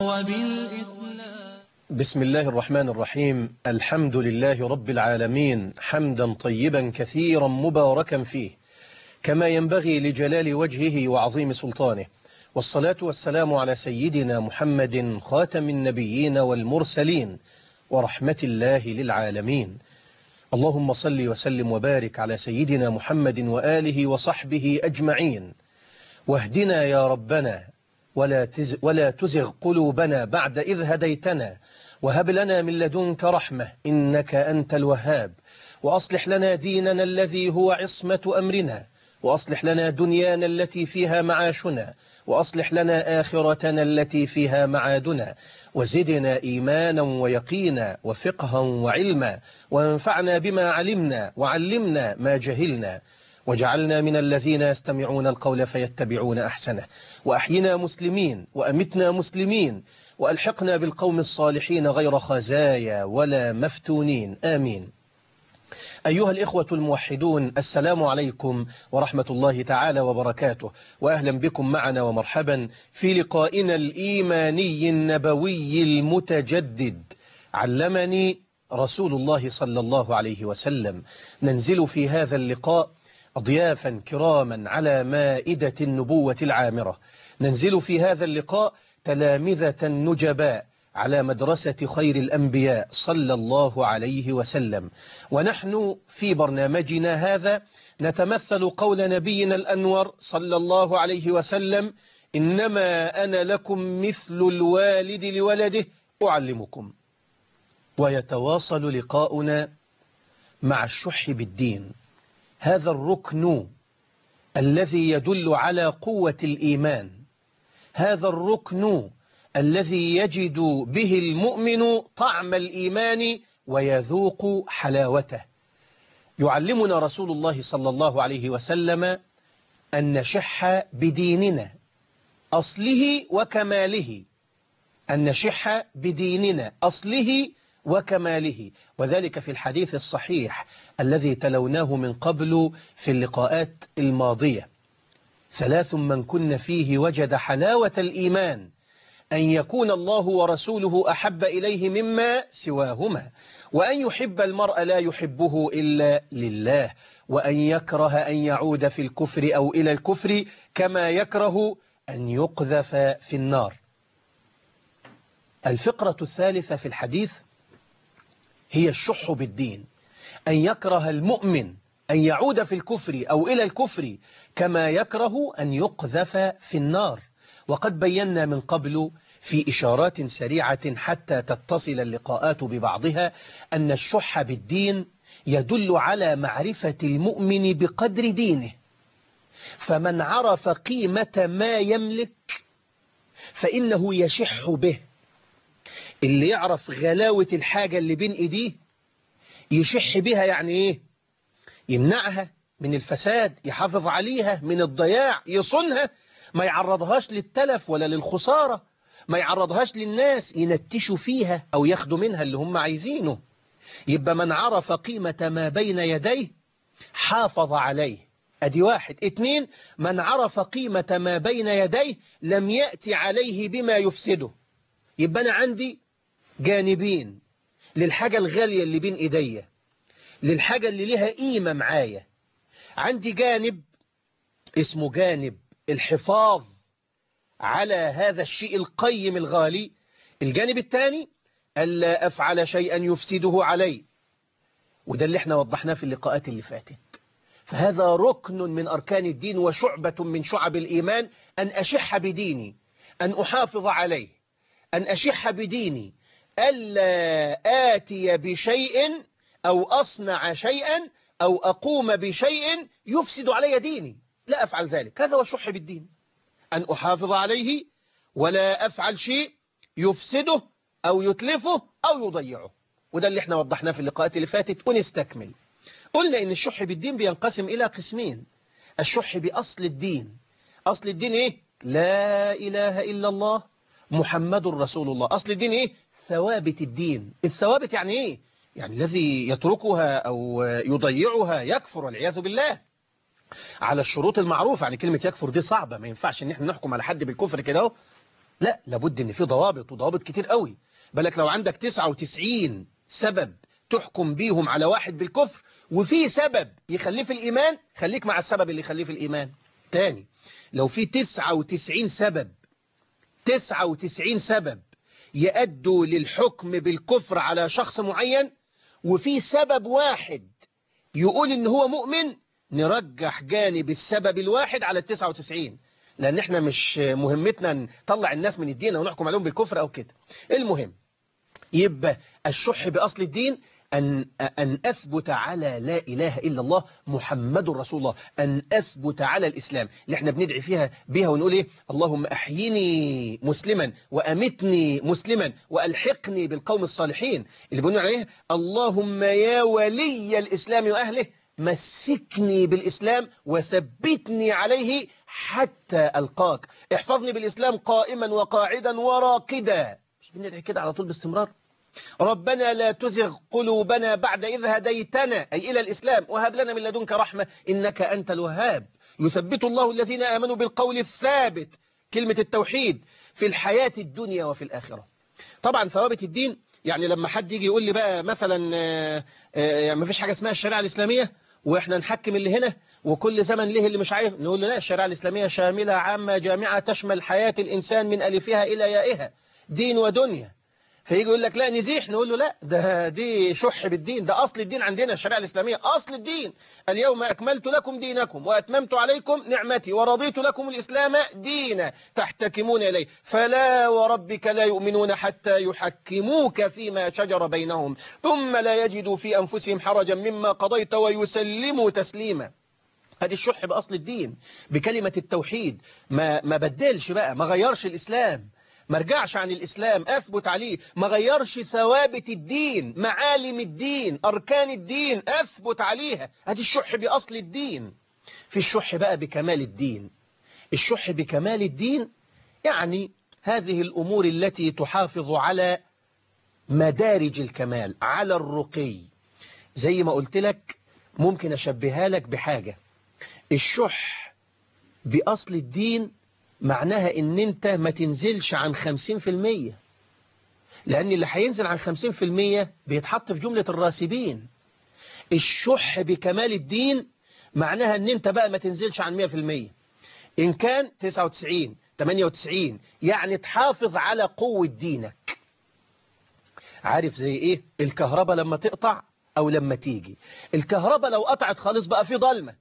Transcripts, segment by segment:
وبالإسلام بسم الله الرحمن الرحيم الحمد لله رب العالمين حمدا طيبا كثيرا مباركا فيه كما ينبغي لجلال وجهه وعظيم سلطانه والصلاة والسلام على سيدنا محمد خاتم النبيين والمرسلين ورحمة الله للعالمين اللهم صل وسلم وبارك على سيدنا محمد وآله وصحبه أجمعين واهدنا يا ربنا ولا, تز ولا تزغ قلوبنا بعد إذ هديتنا وهب لنا من لدنك رحمة إنك أنت الوهاب وأصلح لنا ديننا الذي هو عصمة أمرنا وأصلح لنا دنيانا التي فيها معاشنا وأصلح لنا آخرتنا التي فيها معادنا وزدنا إيمانا ويقينا وفقها وعلما وانفعنا بما علمنا وعلمنا ما جهلنا وجعلنا من الذين يستمعون القول فيتبعون أحسنه وأحينا مسلمين وأمتنا مسلمين وألحقنا بالقوم الصالحين غير خزايا ولا مفتونين آمين أيها الإخوة الموحدون السلام عليكم ورحمة الله تعالى وبركاته وأهلا بكم معنا ومرحبا في لقائنا الإيماني النبوي المتجدد علمني رسول الله صلى الله عليه وسلم ننزل في هذا اللقاء أضيافا كراما على مائدة النبوة العامرة ننزل في هذا اللقاء تلامذة نجباء على مدرسة خير الأنبياء صلى الله عليه وسلم ونحن في برنامجنا هذا نتمثل قول نبينا الأنور صلى الله عليه وسلم إنما أنا لكم مثل الوالد لولده أعلمكم ويتواصل لقاؤنا مع الشح بالدين هذا الركن الذي يدل على قوة الإيمان هذا الركن الذي يجد به المؤمن طعم الإيمان ويذوق حلاوته يعلمنا رسول الله صلى الله عليه وسلم أن نشح بديننا أصله وكماله أن نشح بديننا أصله وكماله وذلك في الحديث الصحيح الذي تلوناه من قبل في اللقاءات الماضية ثلاث من كن فيه وجد حلاوة الإيمان أن يكون الله ورسوله أحب إليه مما سواهما وأن يحب المرء لا يحبه إلا لله وأن يكره أن يعود في الكفر أو إلى الكفر كما يكره أن يقذف في النار الفقرة الثالثة في الحديث هي الشح بالدين أن يكره المؤمن أن يعود في الكفر أو إلى الكفر كما يكره أن يقذف في النار وقد بينا من قبل في إشارات سريعة حتى تتصل اللقاءات ببعضها أن الشح بالدين يدل على معرفة المؤمن بقدر دينه فمن عرف قيمة ما يملك فإنه يشح به اللي يعرف غلاوة الحاجة اللي بين إيديه يشح بها يعني إيه يمنعها من الفساد يحافظ عليها من الضياع يصونها ما يعرضهاش للتلف ولا للخسارة ما يعرضهاش للناس ينتشوا فيها أو ياخدوا منها اللي هم عايزينه يبقى من عرف قيمة ما بين يديه حافظ عليه أدي واحد اتنين من عرف قيمة ما بين يديه لم يأتي عليه بما يفسده يبقى أنا عندي جانبين للحاجة الغالية اللي بين إيديا للحاجة اللي لها قيمة معايا عندي جانب اسمه جانب الحفاظ على هذا الشيء القيم الغالي الجانب الثاني ألا أفعل شيئا يفسده علي وده اللي احنا وضحناه في اللقاءات اللي فاتت فهذا ركن من أركان الدين وشعبة من شعب الإيمان أن أشح بديني أن أحافظ عليه أن أشح بديني ألا آتي بشيء أو أصنع شيئا أو أقوم بشيء يفسد علي ديني لا أفعل ذلك هذا هو الشح بالدين أن أحافظ عليه ولا أفعل شيء يفسده أو يتلفه أو يضيعه وده اللي احنا وضحناه في اللقاءات اللي فاتت ونستكمل قلنا إن الشح بالدين بينقسم إلى قسمين الشح بأصل الدين أصل الدين إيه؟ لا إله إلا الله محمد رسول الله أصل الدين إيه؟ ثوابت الدين الثوابت يعني إيه؟ يعني الذي يتركها أو يضيعها يكفر والعياذ بالله على الشروط المعروفة يعني كلمة يكفر دي صعبة ما ينفعش ان احنا نحكم على حد بالكفر كده لا لابد ان في ضوابط وضوابط كتير قوي بالك لو عندك 99 سبب تحكم بيهم على واحد بالكفر وفي سبب يخليه في الإيمان خليك مع السبب اللي يخليه في الإيمان تاني لو في 99 سبب 99 سبب يأدوا للحكم بالكفر على شخص معين وفي سبب واحد يقول ان هو مؤمن نرجح جانب السبب الواحد على التسعة وتسعين لأن احنا مش مهمتنا نطلع الناس من الدين أو نحكم عليهم بالكفر أو كده المهم يبقى الشح بأصل الدين أن, أن أثبت على لا إله إلا الله محمد رسول الله أن أثبت على الإسلام اللي احنا بندعي فيها بها ونقول إيه اللهم أحيني مسلما وأمتني مسلما وألحقني بالقوم الصالحين اللي بنقول عليه اللهم يا ولي الإسلام وأهله مسكني بالإسلام وثبتني عليه حتى ألقاك احفظني بالإسلام قائما وقاعدا وراقدا مش بندعي كده على طول باستمرار ربنا لا تزغ قلوبنا بعد إذ هديتنا أي إلى الإسلام وهب لنا من لدنك رحمة إنك أنت الوهاب يثبت الله الذين آمنوا بالقول الثابت كلمة التوحيد في الحياة الدنيا وفي الآخرة طبعا ثوابت الدين يعني لما حد يجي يقول لي بقى مثلا يعني ما فيش حاجة اسمها الشريعة الإسلامية وإحنا نحكم اللي هنا وكل زمن له اللي مش عارف نقول له لا الشريعة الإسلامية شاملة عامة جامعة تشمل حياة الإنسان من ألفها إلى يائها دين ودنيا فيجي يقول لك لا نزيح نقول له لا ده دي شح بالدين ده أصل الدين عندنا الشريعة الإسلامية أصل الدين اليوم أكملت لكم دينكم وأتممت عليكم نعمتي ورضيت لكم الإسلام دينا تحتكمون إليه فلا وربك لا يؤمنون حتى يحكموك فيما شجر بينهم ثم لا يجدوا في أنفسهم حرجا مما قضيت ويسلموا تسليما هذه الشح بأصل الدين بكلمة التوحيد ما, ما بدلش بقى ما غيرش الإسلام ما رجعش عن الإسلام أثبت عليه ما غيرش ثوابت الدين معالم الدين أركان الدين أثبت عليها هذه الشح بأصل الدين في الشح بقى بكمال الدين الشح بكمال الدين يعني هذه الأمور التي تحافظ على مدارج الكمال على الرقي زي ما قلت لك ممكن أشبهها لك بحاجة الشح بأصل الدين معناها ان انت ما تنزلش عن 50% لان اللي هينزل عن 50% بيتحط في جملة الراسبين الشح بكمال الدين معناها ان انت بقى ما تنزلش عن 100% ان كان 99 98 يعني تحافظ على قوة دينك عارف زي ايه الكهرباء لما تقطع او لما تيجي الكهرباء لو قطعت خالص بقى في ضلمة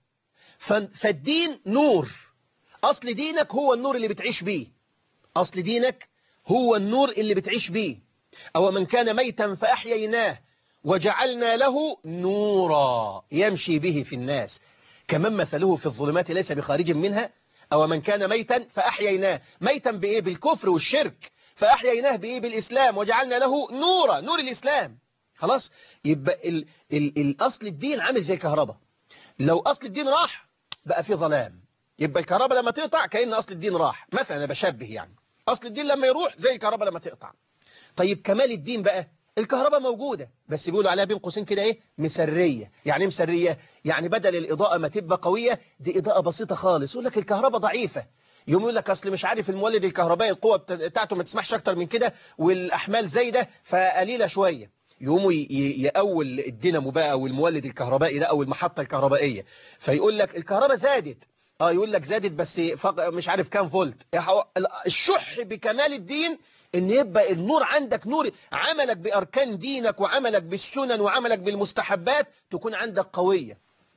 فالدين نور أصل دينك هو النور اللي بتعيش بيه أصل دينك هو النور اللي بتعيش بيه أو من كان ميتا فأحييناه وجعلنا له نورا يمشي به في الناس كمن مثله في الظلمات ليس بخارج منها أو من كان ميتا فأحييناه ميتا بإيه بالكفر والشرك فأحييناه بإيه بالإسلام وجعلنا له نورا نور الإسلام خلاص يبقى ال ال الأصل الدين عامل زي الكهرباء لو أصل الدين راح بقى في ظلام يبقى الكهرباء لما تقطع كأن أصل الدين راح مثلا أنا بشبه يعني أصل الدين لما يروح زي الكهرباء لما تقطع طيب كمال الدين بقى الكهرباء موجودة بس بيقولوا عليها بين قوسين كده ايه مسرية يعني ايه مسرية يعني بدل الإضاءة ما تبقى قوية دي إضاءة بسيطة خالص يقول لك الكهرباء ضعيفة يوم يقول لك أصل مش عارف المولد الكهربائي القوة بتاعته ما تسمحش أكتر من كده والأحمال زايدة فقليلة شوية يقوموا يأول الدينامو بقى أو المولد الكهربائي ده أو المحطة الكهربائية فيقول لك الكهرباء زادت اه يقول لك زادت بس مش عارف كام فولت الشح بكمال الدين ان يبقى النور عندك نور عملك بأركان دينك وعملك بالسنن وعملك بالمستحبات تكون عندك قوية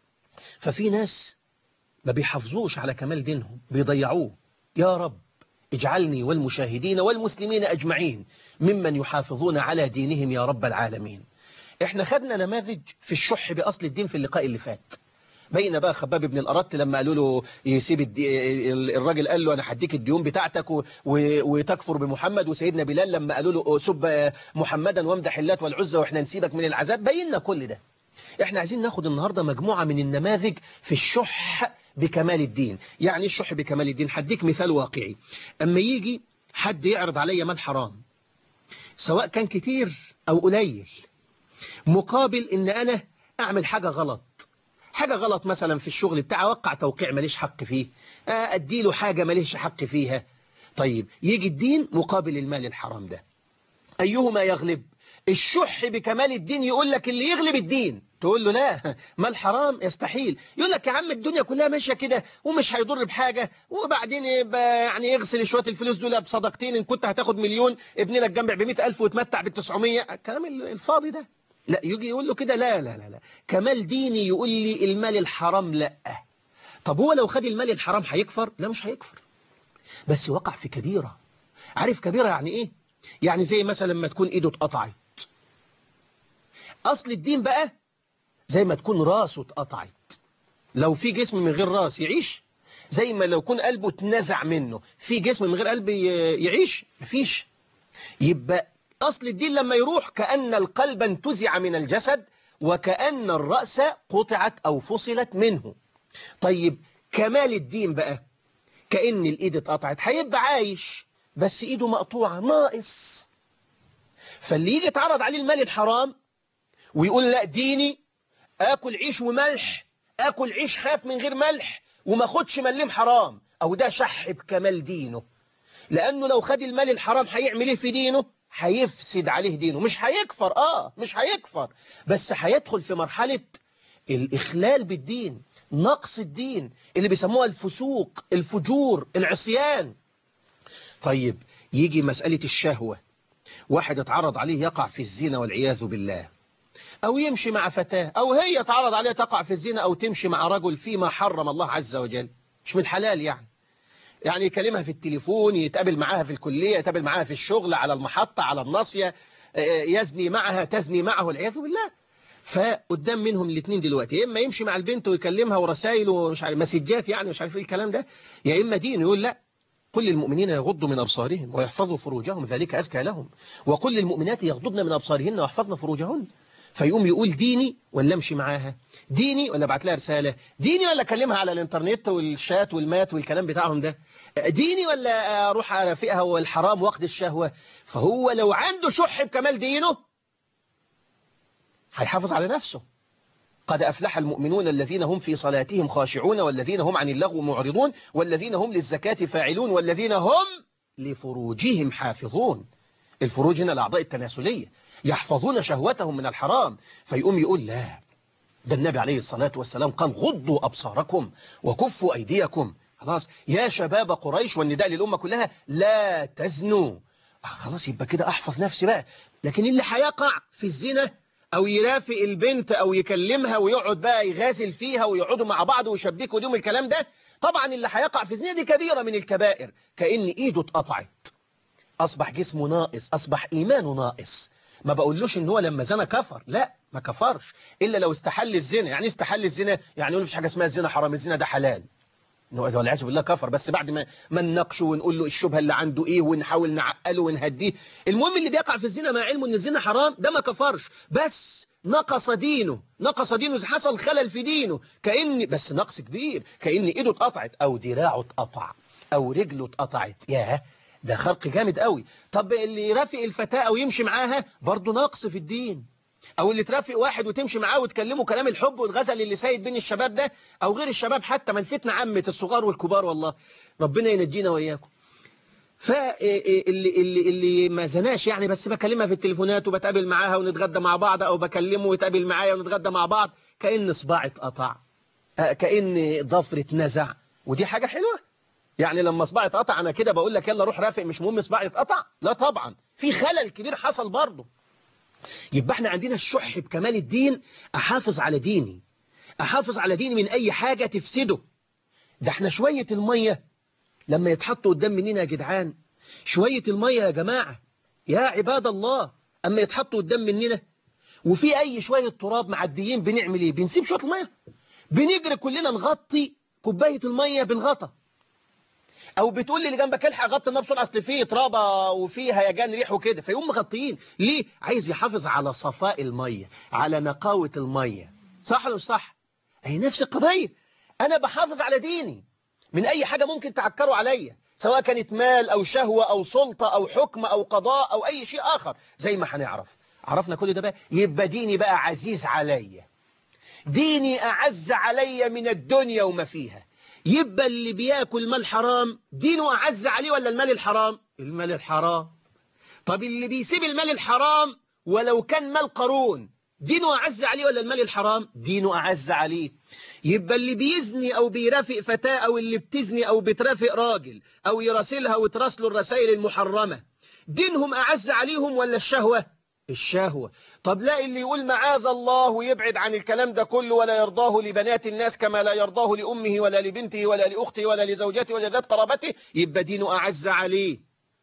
ففي ناس ما بيحافظوش على كمال دينهم بيضيعوه يا رب اجعلني والمشاهدين والمسلمين أجمعين ممن يحافظون على دينهم يا رب العالمين احنا خدنا نماذج في الشح بأصل الدين في اللقاء اللي فات بين بقى خباب بن الأرت لما قالوا له يسيب الراجل قال له أنا هديك الديون بتاعتك وتكفر بمحمد وسيدنا بلال لما قالوا له سب محمدا وامدح اللات والعزى واحنا نسيبك من العذاب بينا كل ده احنا عايزين ناخد النهاردة مجموعة من النماذج في الشح بكمال الدين يعني الشح بكمال الدين هديك مثال واقعي أما يجي حد يعرض عليا مال حرام سواء كان كتير أو قليل مقابل إن أنا أعمل حاجة غلط حاجة غلط مثلا في الشغل بتاعي أوقع توقيع ماليش حق فيه أديله حاجة ماليش حق فيها طيب يجي الدين مقابل المال الحرام ده أيهما يغلب الشح بكمال الدين يقول لك اللي يغلب الدين تقول له لا مال حرام يستحيل يقول لك يا عم الدنيا كلها ماشيه كده ومش هيضر بحاجة وبعدين يبقى يعني يغسل شوية الفلوس دول بصدقتين إن كنت هتاخد مليون ابني لك جنب ب ألف وتمتع بال 900 الكلام الفاضي ده لا يجي يقول له كده لا لا لا لا كمال ديني يقول لي المال الحرام لا طب هو لو خد المال الحرام هيكفر لا مش هيكفر بس وقع في كبيرة عارف كبيرة يعني ايه يعني زي مثلا لما تكون ايده اتقطعت اصل الدين بقى زي ما تكون راسه اتقطعت لو في جسم من غير راس يعيش زي ما لو يكون قلبه اتنزع منه في جسم من غير قلب يعيش مفيش يبقى أصل الدين لما يروح كأن القلب انتزع من الجسد وكأن الرأس قطعت أو فصلت منه طيب كمال الدين بقى كأن الإيد اتقطعت هيبقى عايش بس إيده مقطوعة ناقص فاللي يجي يتعرض عليه المال الحرام ويقول لا ديني آكل عيش وملح آكل عيش حاف من غير ملح وما خدش مليم حرام أو ده شح بكمال دينه لأنه لو خد المال الحرام هيعمل ايه في دينه هيفسد عليه دينه مش هيكفر آه مش هيكفر بس هيدخل في مرحلة الإخلال بالدين نقص الدين اللي بيسموها الفسوق الفجور العصيان طيب يجي مسألة الشهوة واحد اتعرض عليه يقع في الزنا والعياذ بالله أو يمشي مع فتاة أو هي تعرض عليها تقع في الزنا أو تمشي مع رجل فيما حرم الله عز وجل مش من الحلال يعني يعني يكلمها في التليفون يتقابل معاها في الكلية يتقابل معاها في الشغل على المحطة على الناصية يزني معها تزني معه والعياذ بالله فقدام منهم الاثنين دلوقتي يا إما يمشي مع البنت ويكلمها ورسائل ومش عارف مسجات يعني مش عارف ايه الكلام ده يا إما دين يقول لا كل المؤمنين يغضوا من أبصارهم ويحفظوا فروجهم ذلك أزكى لهم وكل المؤمنات يغضضن من أبصارهن ويحفظن فروجهن فيقوم يقول ديني ولا امشي معاها ديني ولا ابعت لها رسالة ديني ولا اكلمها على الانترنت والشات والمات والكلام بتاعهم ده ديني ولا اروح ارافقها والحرام واخد الشهوة فهو لو عنده شح بكمال دينه هيحافظ على نفسه قد أفلح المؤمنون الذين هم في صلاتهم خاشعون والذين هم عن اللغو معرضون والذين هم للزكاة فاعلون والذين هم لفروجهم حافظون الفروج هنا الأعضاء التناسلية يحفظون شهوتهم من الحرام فيقوم يقول لا ده النبي عليه الصلاة والسلام قال غضوا أبصاركم وكفوا أيديكم خلاص يا شباب قريش والنداء للأمة كلها لا تزنوا آه خلاص يبقى كده أحفظ نفسي بقى لكن اللي هيقع في الزنا أو يرافق البنت أو يكلمها ويقعد بقى يغازل فيها ويقعدوا مع بعض ويشبكوا ديهم الكلام ده طبعا اللي هيقع في الزنا دي كبيرة من الكبائر كأن إيده اتقطعت أصبح جسمه ناقص أصبح إيمانه ناقص ما بقولوش ان هو لما زنى كفر لا ما كفرش إلا لو استحل الزنا يعني استحل الزنا يعني يقول مفيش حاجة اسمها الزنا حرام الزنا ده حلال والعياذ بالله كفر بس بعد ما ما نناقشه ونقول له الشبهه اللي عنده ايه ونحاول نعقله ونهديه المهم اللي بيقع في الزنا مع علمه ان الزنا حرام ده ما كفرش بس نقص دينه نقص دينه حصل خلل في دينه كأن بس نقص كبير كأن ايده اتقطعت او دراعه اتقطع او رجله اتقطعت ياه ده خرق جامد قوي طب اللي يرافق الفتاة أو يمشي معاها برضه نقص في الدين أو اللي ترافق واحد وتمشي معاه وتكلمه كلام الحب والغزل اللي سايد بين الشباب ده أو غير الشباب حتى ما الفتنة عمت الصغار والكبار والله ربنا ينجينا وإياكم فاللي اللي اللي ما زناش يعني بس بكلمها في التليفونات وبتقابل معاها ونتغدى مع بعض أو بكلمه ويتقابل معايا ونتغدى مع بعض كأن صباع اتقطع كأن ضفر اتنزع ودي حاجة حلوة يعني لما صباعي اتقطع انا كده بقول لك يلا روح رافق مش مهم صباعي اتقطع لا طبعا في خلل كبير حصل برضه يبقى احنا عندنا الشح بكمال الدين احافظ على ديني احافظ على ديني من اي حاجة تفسده ده احنا شوية المية لما يتحطوا قدام مننا يا جدعان شوية المية يا جماعة يا عباد الله اما يتحطوا قدام مننا وفي اي شوية تراب معديين بنعمل ايه بنسيب شوية المية بنجري كلنا نغطي كوباية المية بالغطا او بتقول لي اللي جنبك الحق غطي النار بسرعه اصل فيه ترابه وفيه هيجان ريح وكده فيقوم مغطيين ليه عايز يحافظ على صفاء الميه على نقاوه الميه صح ولا مش صح هي نفس القضيه انا بحافظ على ديني من اي حاجه ممكن تعكروا عليا سواء كانت مال او شهوه او سلطه او حكم او قضاء او اي شيء اخر زي ما هنعرف عرفنا كل ده بقى يبقى ديني بقى عزيز عليا ديني اعز عليا من الدنيا وما فيها يبقى اللي بياكل مال حرام دينه أعز عليه ولا المال الحرام المال الحرام طب اللي بيسيب المال الحرام ولو كان مال قارون دينه أعز عليه ولا المال الحرام دينه أعز عليه يبقى اللي بيزني أو بيرافق فتاة أو اللي بتزني أو بترافق راجل أو يراسلها وتراسله الرسائل المحرمة دينهم أعز عليهم ولا الشهوة الشهوة طب لا اللي يقول معاذ الله ويبعد عن الكلام ده كله ولا يرضاه لبنات الناس كما لا يرضاه لأمه ولا لبنته ولا لأخته ولا لزوجته ولا ذات قرابته يبقى دينه أعز عليه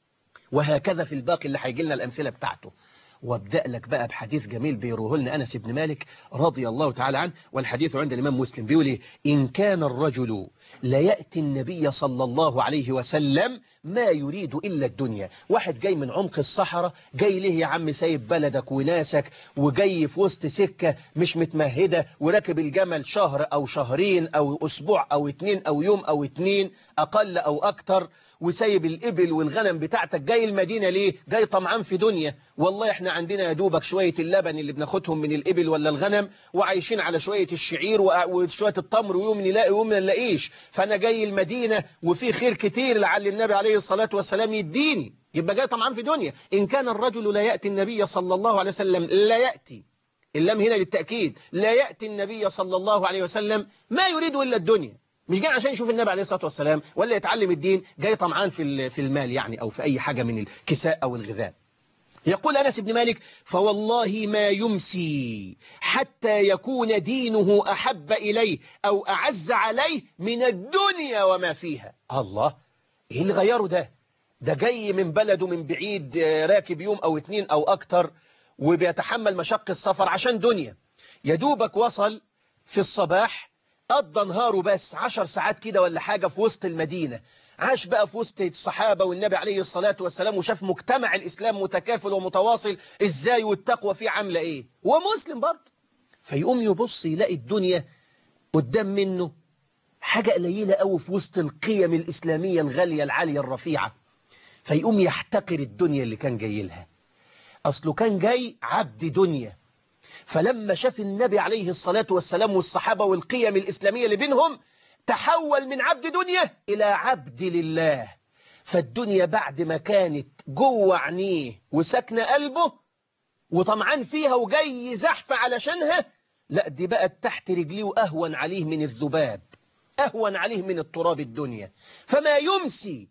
وهكذا في الباقي اللي هيجي لنا الأمثلة بتاعته وابدأ لك بقى بحديث جميل بيروه لنا أنس بن مالك رضي الله تعالى عنه والحديث عند الإمام مسلم بيقول إيه إن كان الرجل ليأتي النبي صلى الله عليه وسلم ما يريد إلا الدنيا واحد جاي من عمق الصحراء جاي ليه يا عم سايب بلدك وناسك وجاي في وسط سكة مش متمهدة وراكب الجمل شهر أو شهرين أو أسبوع أو اتنين أو يوم أو اتنين أقل أو أكتر وسايب الإبل والغنم بتاعتك جاي المدينة ليه جاي طمعان في دنيا والله احنا عندنا يا دوبك شوية اللبن اللي بناخدهم من الإبل ولا الغنم وعايشين على شوية الشعير وشوية التمر ويوم نلاقي ويوم ما نلاقيش فأنا جاي المدينة وفي خير كتير لعل النبي عليه الصلاة والسلام يديني يبقى جاي طمعان في دنيا إن كان الرجل لا يأتي النبي صلى الله عليه وسلم لا يأتي اللام هنا للتأكيد لا يأتي النبي صلى الله عليه وسلم ما يريد إلا الدنيا مش جاي عشان يشوف النبي عليه الصلاة والسلام ولا يتعلم الدين جاي طمعان في في المال يعني أو في أي حاجة من الكساء أو الغذاء يقول أنس بن مالك فوالله ما يمسي حتى يكون دينه أحب إليه أو أعز عليه من الدنيا وما فيها الله إيه اللي غيره ده ده جاي من بلده من بعيد راكب يوم أو اتنين أو أكتر وبيتحمل مشق السفر عشان دنيا يدوبك وصل في الصباح قضى نهاره بس عشر ساعات كده ولا حاجة في وسط المدينة عاش بقى في وسط الصحابة والنبي عليه الصلاة والسلام وشاف مجتمع الإسلام متكافل ومتواصل إزاي والتقوى فيه عاملة إيه ومسلم برضه فيقوم يبص يلاقي الدنيا قدام منه حاجة قليلة قوي في وسط القيم الإسلامية الغالية العالية الرفيعة فيقوم يحتقر الدنيا اللي كان جاي لها أصله كان جاي عبد دنيا فلما شاف النبي عليه الصلاة والسلام والصحابة والقيم الإسلامية اللي بينهم تحول من عبد دنيا إلى عبد لله فالدنيا بعد ما كانت جوه عينيه وسكن قلبه وطمعان فيها وجاي زحف علشانها لا دي بقت تحت رجليه أهون عليه من الذباب أهون عليه من التراب الدنيا فما يمسي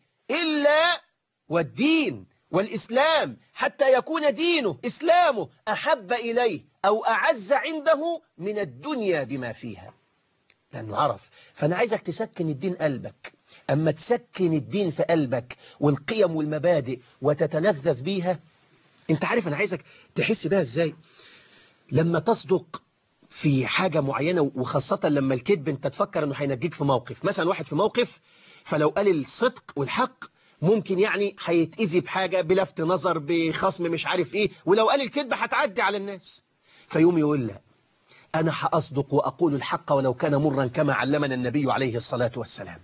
إلا والدين والإسلام حتى يكون دينه إسلامه أحب إليه أو أعز عنده من الدنيا بما فيها لأنه عرف فأنا عايزك تسكن الدين قلبك أما تسكن الدين في قلبك والقيم والمبادئ وتتلذذ بيها أنت عارف أنا عايزك تحس بها إزاي لما تصدق في حاجة معينة وخاصة لما الكذب أنت تفكر أنه هينجيك في موقف مثلا واحد في موقف فلو قال الصدق والحق ممكن يعني هيتأذي بحاجة بلفت نظر بخصم مش عارف إيه ولو قال الكذب هتعدي على الناس فيوم يقول لا أنا حأصدق وأقول الحق ولو كان مرا كما علمنا النبي عليه الصلاة والسلام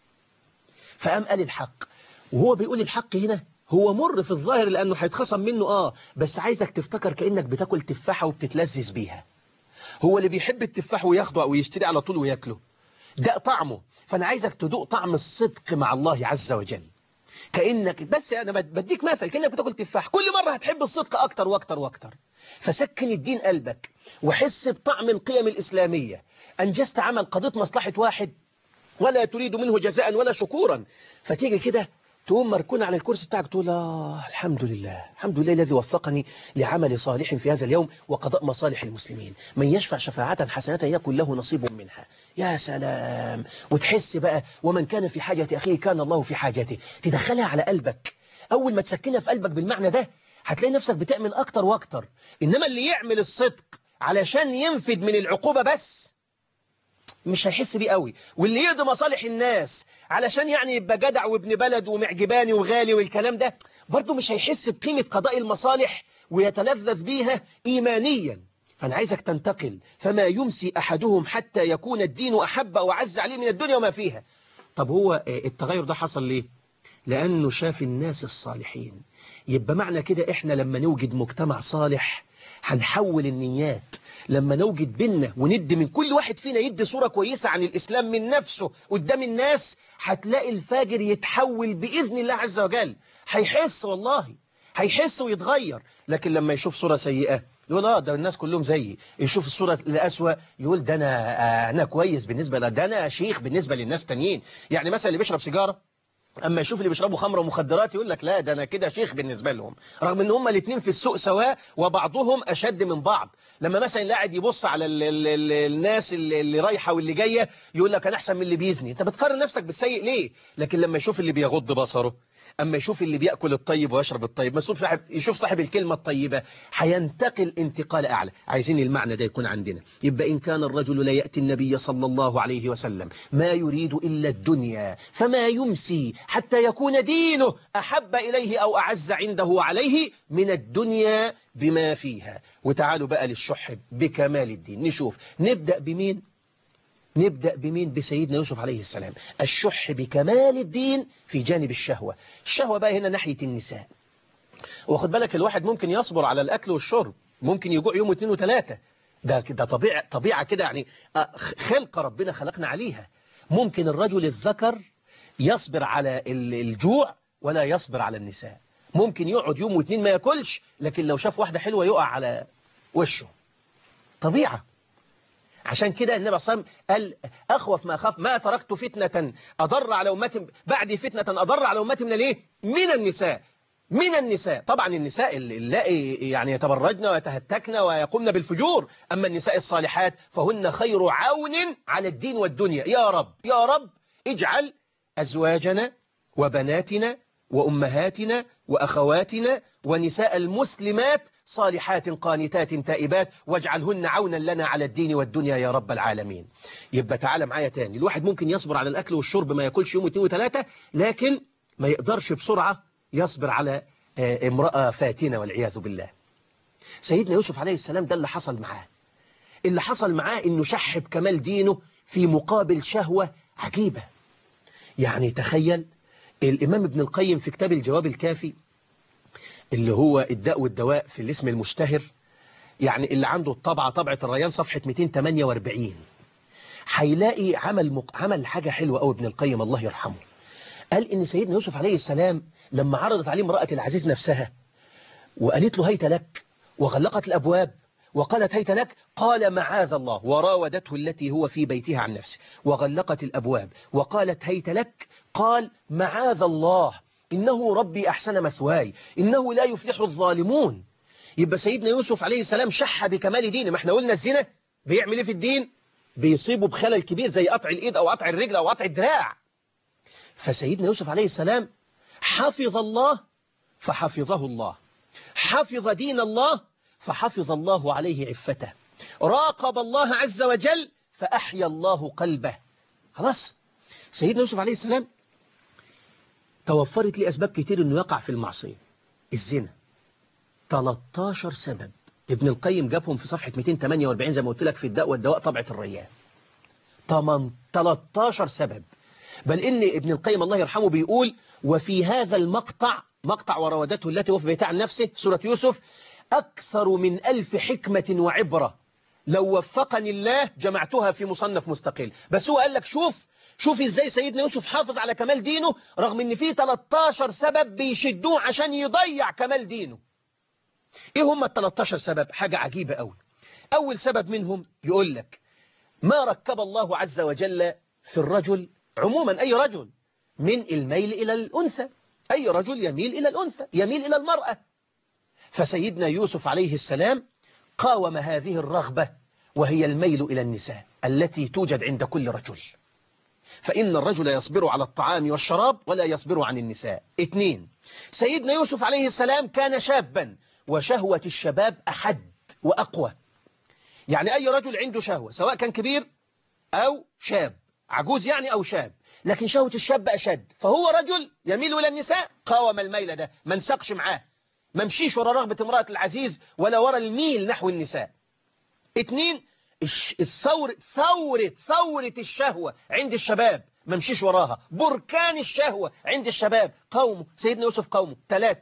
فقام قال الحق وهو بيقول الحق هنا هو مر في الظاهر لأنه هيتخصم منه آه بس عايزك تفتكر كأنك بتاكل تفاحة وبتتلذذ بيها هو اللي بيحب التفاح وياخده أو يشتري على طول وياكله ده طعمه فأنا عايزك تدوق طعم الصدق مع الله عز وجل كأنك بس أنا بديك مثل كأنك بتاكل تفاح كل مرة هتحب الصدق أكتر وأكتر وأكتر فسكن الدين قلبك وحس بطعم القيم الإسلامية أنجزت عمل قضيت مصلحة واحد ولا تريد منه جزاء ولا شكورا فتيجي كده تقوم مركون على الكرسي بتاعك تقول آه الحمد لله الحمد لله الذي وفقني لعمل صالح في هذا اليوم وقضاء مصالح المسلمين من يشفع شفاعة حسنة يكن له نصيب منها يا سلام وتحس بقى ومن كان في حاجة أخيه كان الله في حاجته تدخلها على قلبك أول ما تسكنها في قلبك بالمعنى ده هتلاقي نفسك بتعمل أكتر وأكتر إنما اللي يعمل الصدق علشان ينفد من العقوبة بس مش هيحس بيه قوي واللي يقضي مصالح الناس علشان يعني يبقى جدع وابن بلد ومعجباني وغالي والكلام ده برضه مش هيحس بقيمة قضاء المصالح ويتلذذ بيها إيمانيا فأنا عايزك تنتقل فما يمسي أحدهم حتى يكون الدين أحب وعز عليه من الدنيا وما فيها طب هو التغير ده حصل ليه؟ لأنه شاف الناس الصالحين يبقى معنى كده إحنا لما نوجد مجتمع صالح هنحول النيات لما نوجد بينا وندي من كل واحد فينا يدي صورة كويسة عن الإسلام من نفسه قدام الناس هتلاقي الفاجر يتحول بإذن الله عز وجل هيحس والله هيحس ويتغير لكن لما يشوف صورة سيئة يقول اه ده الناس كلهم زيي يشوف الصورة الأسوأ يقول ده أنا, آه أنا كويس بالنسبة له ده أنا شيخ بالنسبة للناس تانيين يعني مثلا اللي بيشرب سيجارة أما يشوف اللي بيشربوا خمر ومخدرات يقول لك لا ده أنا كده شيخ بالنسبة لهم رغم أن هما الاثنين في السوق سواء وبعضهم أشد من بعض لما مثلا قاعد يبص على ال ال ال الناس اللي, اللي رايحة واللي جاية يقول لك أنا أحسن من اللي بيزني أنت بتقارن نفسك بالسيء ليه لكن لما يشوف اللي بيغض بصره أما يشوف اللي بيأكل الطيب ويشرب الطيب ما يشوف صاحب, يشوف صاحب الكلمة الطيبة هينتقل انتقال أعلى عايزين المعنى ده يكون عندنا يبقى إن كان الرجل لا يأتي النبي صلى الله عليه وسلم ما يريد إلا الدنيا فما يمسي حتى يكون دينه أحب إليه أو أعز عنده عليه من الدنيا بما فيها وتعالوا بقى للشح بكمال الدين نشوف نبدأ بمين نبدأ بمين بسيدنا يوسف عليه السلام الشح بكمال الدين في جانب الشهوة الشهوة بقى هنا ناحية النساء واخد بالك الواحد ممكن يصبر على الأكل والشرب ممكن يجوع يوم واثنين وثلاثة ده ده طبيعة طبيعة كده يعني خلق ربنا خلقنا عليها ممكن الرجل الذكر يصبر على الجوع ولا يصبر على النساء ممكن يقعد يوم واثنين ما ياكلش لكن لو شاف واحدة حلوة يقع على وشه طبيعة عشان كده النبي صلى الله عليه وسلم قال أخوف ما أخاف ما تركت فتنة أضر على أمتي بعد فتنة أضر على أمتي من الايه من النساء من النساء طبعا النساء اللائي يعني يتبرجن ويتهتكن ويقومن بالفجور أما النساء الصالحات فهن خير عون على الدين والدنيا يا رب يا رب اجعل أزواجنا وبناتنا وأمهاتنا وأخواتنا ونساء المسلمات صالحات قانتات تائبات واجعلهن عونا لنا على الدين والدنيا يا رب العالمين يبقى تعالى معايا تاني الواحد ممكن يصبر على الأكل والشرب ما ياكلش يوم واثنين وثلاثة لكن ما يقدرش بسرعة يصبر على امرأة فاتنة والعياذ بالله سيدنا يوسف عليه السلام ده اللي حصل معاه اللي حصل معاه انه شح بكمال دينه في مقابل شهوة عجيبة يعني تخيل الإمام ابن القيم في كتاب الجواب الكافي اللي هو الداء والدواء في الاسم المشتهر يعني اللي عنده الطبعة طبعة الريان صفحة 248 هيلاقي عمل مق... عمل حاجة حلوة قوي ابن القيم الله يرحمه قال إن سيدنا يوسف عليه السلام لما عرضت عليه امرأة العزيز نفسها وقالت له هيت لك وغلقت الأبواب وقالت هيت لك قال معاذ الله وراودته التي هو في بيتها عن نفسه وغلقت الأبواب وقالت هيت لك قال معاذ الله إنه ربي أحسن مثواي إنه لا يفلح الظالمون يبقى سيدنا يوسف عليه السلام شح بكمال دينه ما احنا قلنا الزنا بيعمل ايه في الدين بيصيبه بخلل كبير زي قطع الإيد أو قطع الرجل أو قطع الدراع فسيدنا يوسف عليه السلام حفظ الله فحفظه الله حفظ دين الله فحفظ الله عليه عفته راقب الله عز وجل فأحيا الله قلبه خلاص سيدنا يوسف عليه السلام توفرت لي أسباب كتير أنه يقع في المعصية الزنا 13 سبب ابن القيم جابهم في صفحة 248 زي ما قلت لك في الداء والدواء طبعة الريان 13 سبب بل إن ابن القيم الله يرحمه بيقول وفي هذا المقطع مقطع وراودته التي هو في بيتها عن نفسه سورة يوسف أكثر من ألف حكمة وعبرة لو وفقني الله جمعتها في مصنف مستقل بس هو قال لك شوف شوف ازاي سيدنا يوسف حافظ على كمال دينه رغم ان فيه 13 سبب بيشدوه عشان يضيع كمال دينه ايه هم ال 13 سبب حاجة عجيبة قوي اول سبب منهم يقول لك ما ركب الله عز وجل في الرجل عموما اي رجل من الميل الى الانثى اي رجل يميل الى الانثى يميل الى المرأة فسيدنا يوسف عليه السلام قاوم هذه الرغبة وهي الميل إلى النساء التي توجد عند كل رجل فإن الرجل يصبر على الطعام والشراب ولا يصبر عن النساء اثنين سيدنا يوسف عليه السلام كان شابا وشهوة الشباب أحد وأقوى يعني أي رجل عنده شهوة سواء كان كبير أو شاب عجوز يعني أو شاب لكن شهوة الشاب أشد فهو رجل يميل إلى النساء قاوم الميل ده ما نسقش معاه ما مشيش ورا رغبة امرأة العزيز ولا ورا الميل نحو النساء اتنين الثورة ثورة ثورة الشهوة عند الشباب ما مشيش وراها بركان الشهوة عند الشباب قومه سيدنا يوسف قومه ثلاثة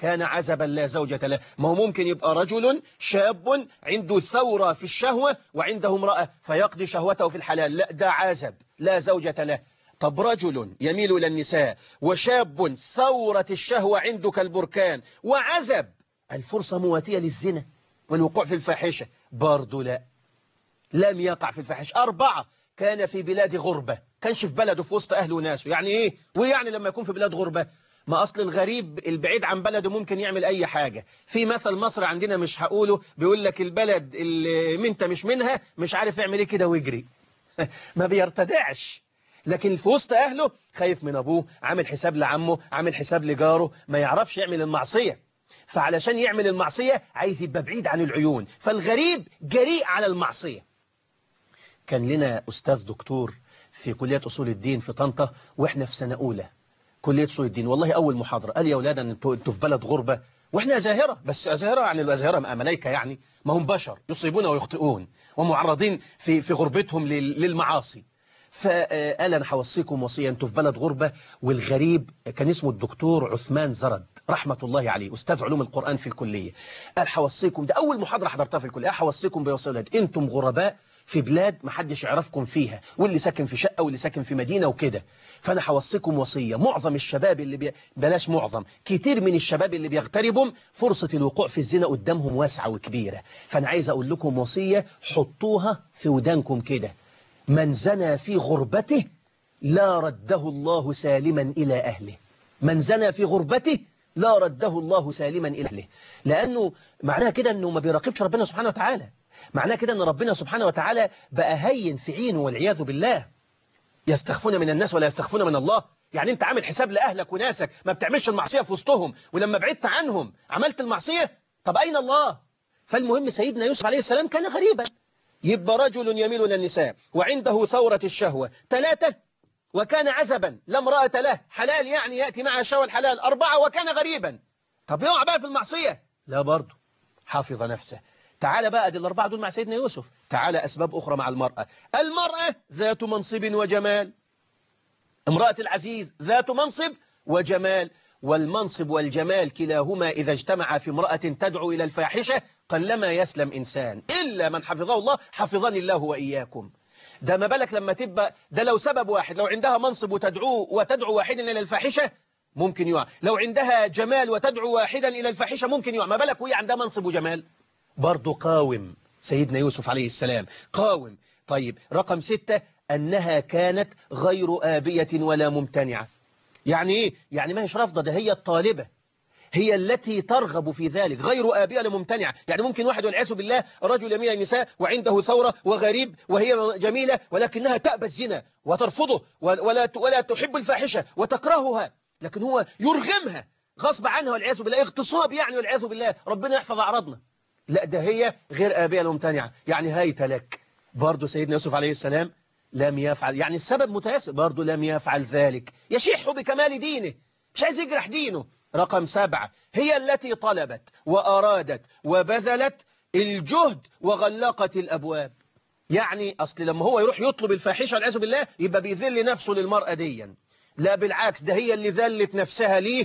كان عزبا لا زوجة له ما هو ممكن يبقى رجل شاب عنده ثورة في الشهوة وعنده امرأة فيقضي شهوته في الحلال لا ده عزب لا زوجة له طب رجل يميل إلى النساء وشاب ثورة الشهوة عنده كالبركان وعزب الفرصة مواتية للزنا والوقوع في الفاحشة برضو لا لم يقع في الفاحشة أربعة كان في بلاد غربة كانش في بلده في وسط أهله وناسه يعني إيه ويعني لما يكون في بلاد غربة ما أصل الغريب البعيد عن بلده ممكن يعمل أي حاجة في مثل مصر عندنا مش هقوله بيقول لك البلد اللي انت مش منها مش عارف يعمل ايه كده ويجري ما بيرتدعش لكن في وسط أهله خايف من أبوه عامل حساب لعمه عامل حساب لجاره ما يعرفش يعمل المعصية فعلشان يعمل المعصية عايز يبقى بعيد عن العيون فالغريب جريء على المعصية كان لنا أستاذ دكتور في كلية أصول الدين في طنطا وإحنا في سنة أولى كلية أصول الدين والله أول محاضرة قال يا أولاد أنتوا في بلد غربة وإحنا أزاهرة بس أزاهرة يعني الأزاهرة ملايكة يعني ما هم بشر يصيبون ويخطئون ومعرضين في في غربتهم للمعاصي فقال أنا هوصيكم وصية أنتوا في بلد غربة والغريب كان اسمه الدكتور عثمان زرد رحمة الله عليه أستاذ علوم القرآن في الكلية قال هوصيكم ده أول محاضرة حضرتها في الكلية هوصيكم بوصية أنتم غرباء في بلاد ما حدش يعرفكم فيها واللي ساكن في شقة واللي ساكن في مدينة وكده فأنا هوصيكم وصية معظم الشباب اللي بي... بلاش معظم كتير من الشباب اللي بيغتربهم فرصة الوقوع في الزنا قدامهم واسعة وكبيرة فأنا عايز أقول لكم وصية حطوها في ودانكم كده من زنى في غربته لا رده الله سالما إلى أهله من زنى في غربته لا رده الله سالما إلى أهله لأنه معناها كده أنه ما بيراقبش ربنا سبحانه وتعالى معناه كده أن ربنا سبحانه وتعالى بقى هين في عينه والعياذ بالله يستخفون من الناس ولا يستخفون من الله يعني أنت عامل حساب لأهلك وناسك ما بتعملش المعصية في وسطهم ولما بعدت عنهم عملت المعصية طب أين الله فالمهم سيدنا يوسف عليه السلام كان غريبا يبقى رجل يميل إلى النساء وعنده ثورة الشهوة ثلاثة وكان عزبا لا امرأة له حلال يعني يأتي مع الشهوة الحلال أربعة وكان غريبا طب يقع بقى في المعصية لا برضه حافظ نفسه تعال بقى دي الأربعة دول مع سيدنا يوسف تعال أسباب أخرى مع المرأة المرأة ذات منصب وجمال امرأة العزيز ذات منصب وجمال والمنصب والجمال كلاهما إذا اجتمع في امرأة تدعو إلى الفاحشة قلما يسلم إنسان إلا من حفظه الله حفظني الله وإياكم ده ما بالك لما تبقى ده لو سبب واحد لو عندها منصب وتدعو وتدعو واحدا إلى الفاحشة ممكن يقع لو عندها جمال وتدعو واحدا إلى الفاحشة ممكن يقع ما بالك وهي عندها منصب وجمال برضو قاوم سيدنا يوسف عليه السلام قاوم طيب رقم ستة أنها كانت غير آبية ولا ممتنعة يعني إيه؟ يعني ما هيش رافضة ده هي الطالبة هي التي ترغب في ذلك غير آبية لممتنعة يعني ممكن واحد والعياذ بالله رجل يميل النساء وعنده ثورة وغريب وهي جميلة ولكنها تأبى الزنا وترفضه ولا ولا تحب الفاحشة وتكرهها لكن هو يرغمها غصب عنها والعياذ بالله اغتصاب يعني والعياذ بالله ربنا يحفظ أعراضنا لا ده هي غير آبية لممتنعة يعني هيت لك برضو سيدنا يوسف عليه السلام لم يفعل يعني السبب متيسر برضو لم يفعل ذلك يشح بكمال دينه مش عايز يجرح دينه رقم سبعة هي التي طلبت وأرادت وبذلت الجهد وغلقت الأبواب يعني أصل لما هو يروح يطلب الفاحشة والعياذ بالله يبقى بيذل نفسه للمرأة ديا لا بالعكس ده هي اللي ذلت نفسها ليه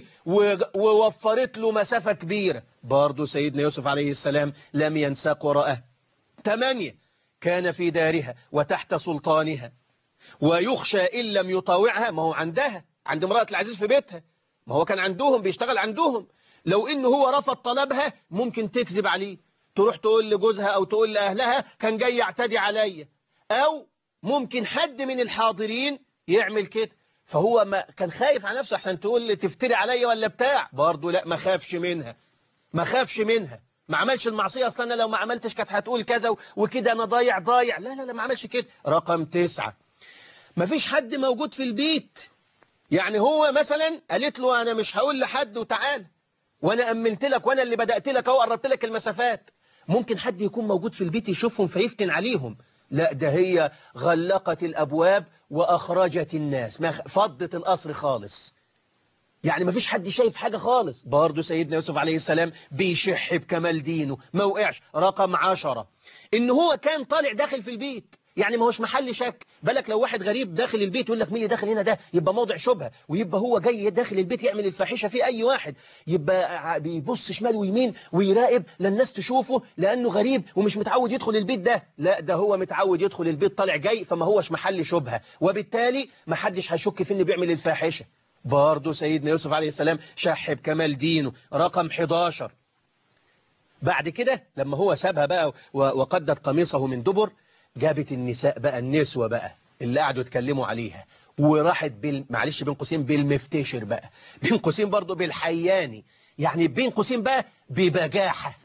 ووفرت له مسافة كبيرة برضو سيدنا يوسف عليه السلام لم ينساق وراءه ثمانية كان في دارها وتحت سلطانها ويخشى إن لم يطاوعها ما هو عندها عند امرأة العزيز في بيتها ما هو كان عندهم بيشتغل عندهم لو إنه هو رفض طلبها ممكن تكذب عليه تروح تقول لجوزها أو تقول لأهلها كان جاي يعتدي عليا أو ممكن حد من الحاضرين يعمل كده فهو ما كان خايف على نفسه عشان تقول لي تفتري عليا ولا بتاع برضه لا ما خافش منها ما خافش منها ما عملش المعصية أصلا أنا لو ما عملتش كانت هتقول كذا وكده أنا ضايع ضايع لا لا لا ما عملش كده رقم تسعة ما فيش حد موجود في البيت يعني هو مثلا قالت له أنا مش هقول لحد وتعال وأنا أمنت لك وأنا اللي بدأت لك أو قربت لك المسافات ممكن حد يكون موجود في البيت يشوفهم فيفتن عليهم لا ده هي غلقت الأبواب وأخرجت الناس ما فضت القصر خالص يعني ما فيش حد شايف حاجة خالص برضو سيدنا يوسف عليه السلام بيشح بكمال دينه ما وقعش رقم عشرة إن هو كان طالع داخل في البيت يعني ما هوش محل شك بالك لو واحد غريب داخل البيت يقول لك مين اللي داخل هنا ده يبقى موضع شبهة ويبقى هو جاي داخل البيت يعمل الفاحشة في أي واحد يبقى بيبص شمال ويمين ويراقب للناس تشوفه لأنه غريب ومش متعود يدخل البيت ده لا ده هو متعود يدخل البيت طالع جاي فما هوش محل شبهة وبالتالي ما حدش هيشك في انه بيعمل الفاحشة برضه سيدنا يوسف عليه السلام شح بكمال دينه رقم 11 بعد كده لما هو سابها بقى وقدت قميصه من دبر جابت النساء بقى النسوة بقى اللي قعدوا يتكلموا عليها وراحت بال... معلش بين قوسين بالمفتشر بقى بين قوسين برضه بالحياني يعني بين قوسين بقى ببجاحة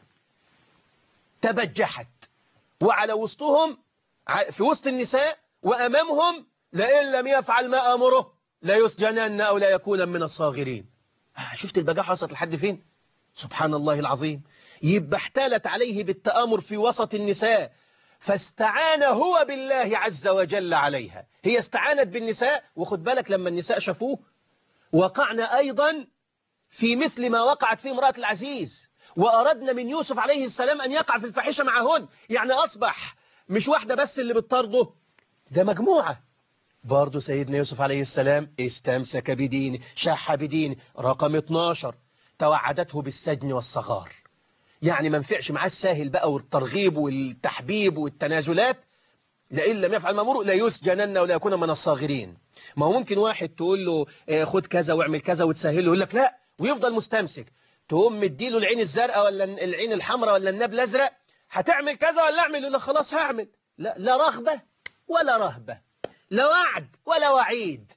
تبجحت وعلى وسطهم في وسط النساء وأمامهم لئن لم يفعل ما أمره لا يسجنن أو لا يكون من الصاغرين شفت البجاحة وصلت لحد فين سبحان الله العظيم يبقى احتالت عليه بالتآمر في وسط النساء فاستعان هو بالله عز وجل عليها هي استعانت بالنساء وخد بالك لما النساء شافوه وقعنا أيضا في مثل ما وقعت في امرأة العزيز وأردنا من يوسف عليه السلام أن يقع في الفاحشة معهن يعني أصبح مش واحدة بس اللي بتطرده ده مجموعة برضه سيدنا يوسف عليه السلام استمسك بدينه شح بدينه رقم 12 توعدته بالسجن والصغار يعني ما نفعش معاه الساهل بقى والترغيب والتحبيب والتنازلات لئن لم يفعل ماموره لا يسجنن ولا يكون من الصاغرين ما هو ممكن واحد تقول له خد كذا واعمل كذا وتسهله يقول لك لا ويفضل مستمسك تقوم مديله العين الزرقاء ولا العين الحمراء ولا الناب الازرق هتعمل كذا ولا اعمل يقول لك خلاص هعمل لا لا رغبة ولا رهبة لا وعد ولا وعيد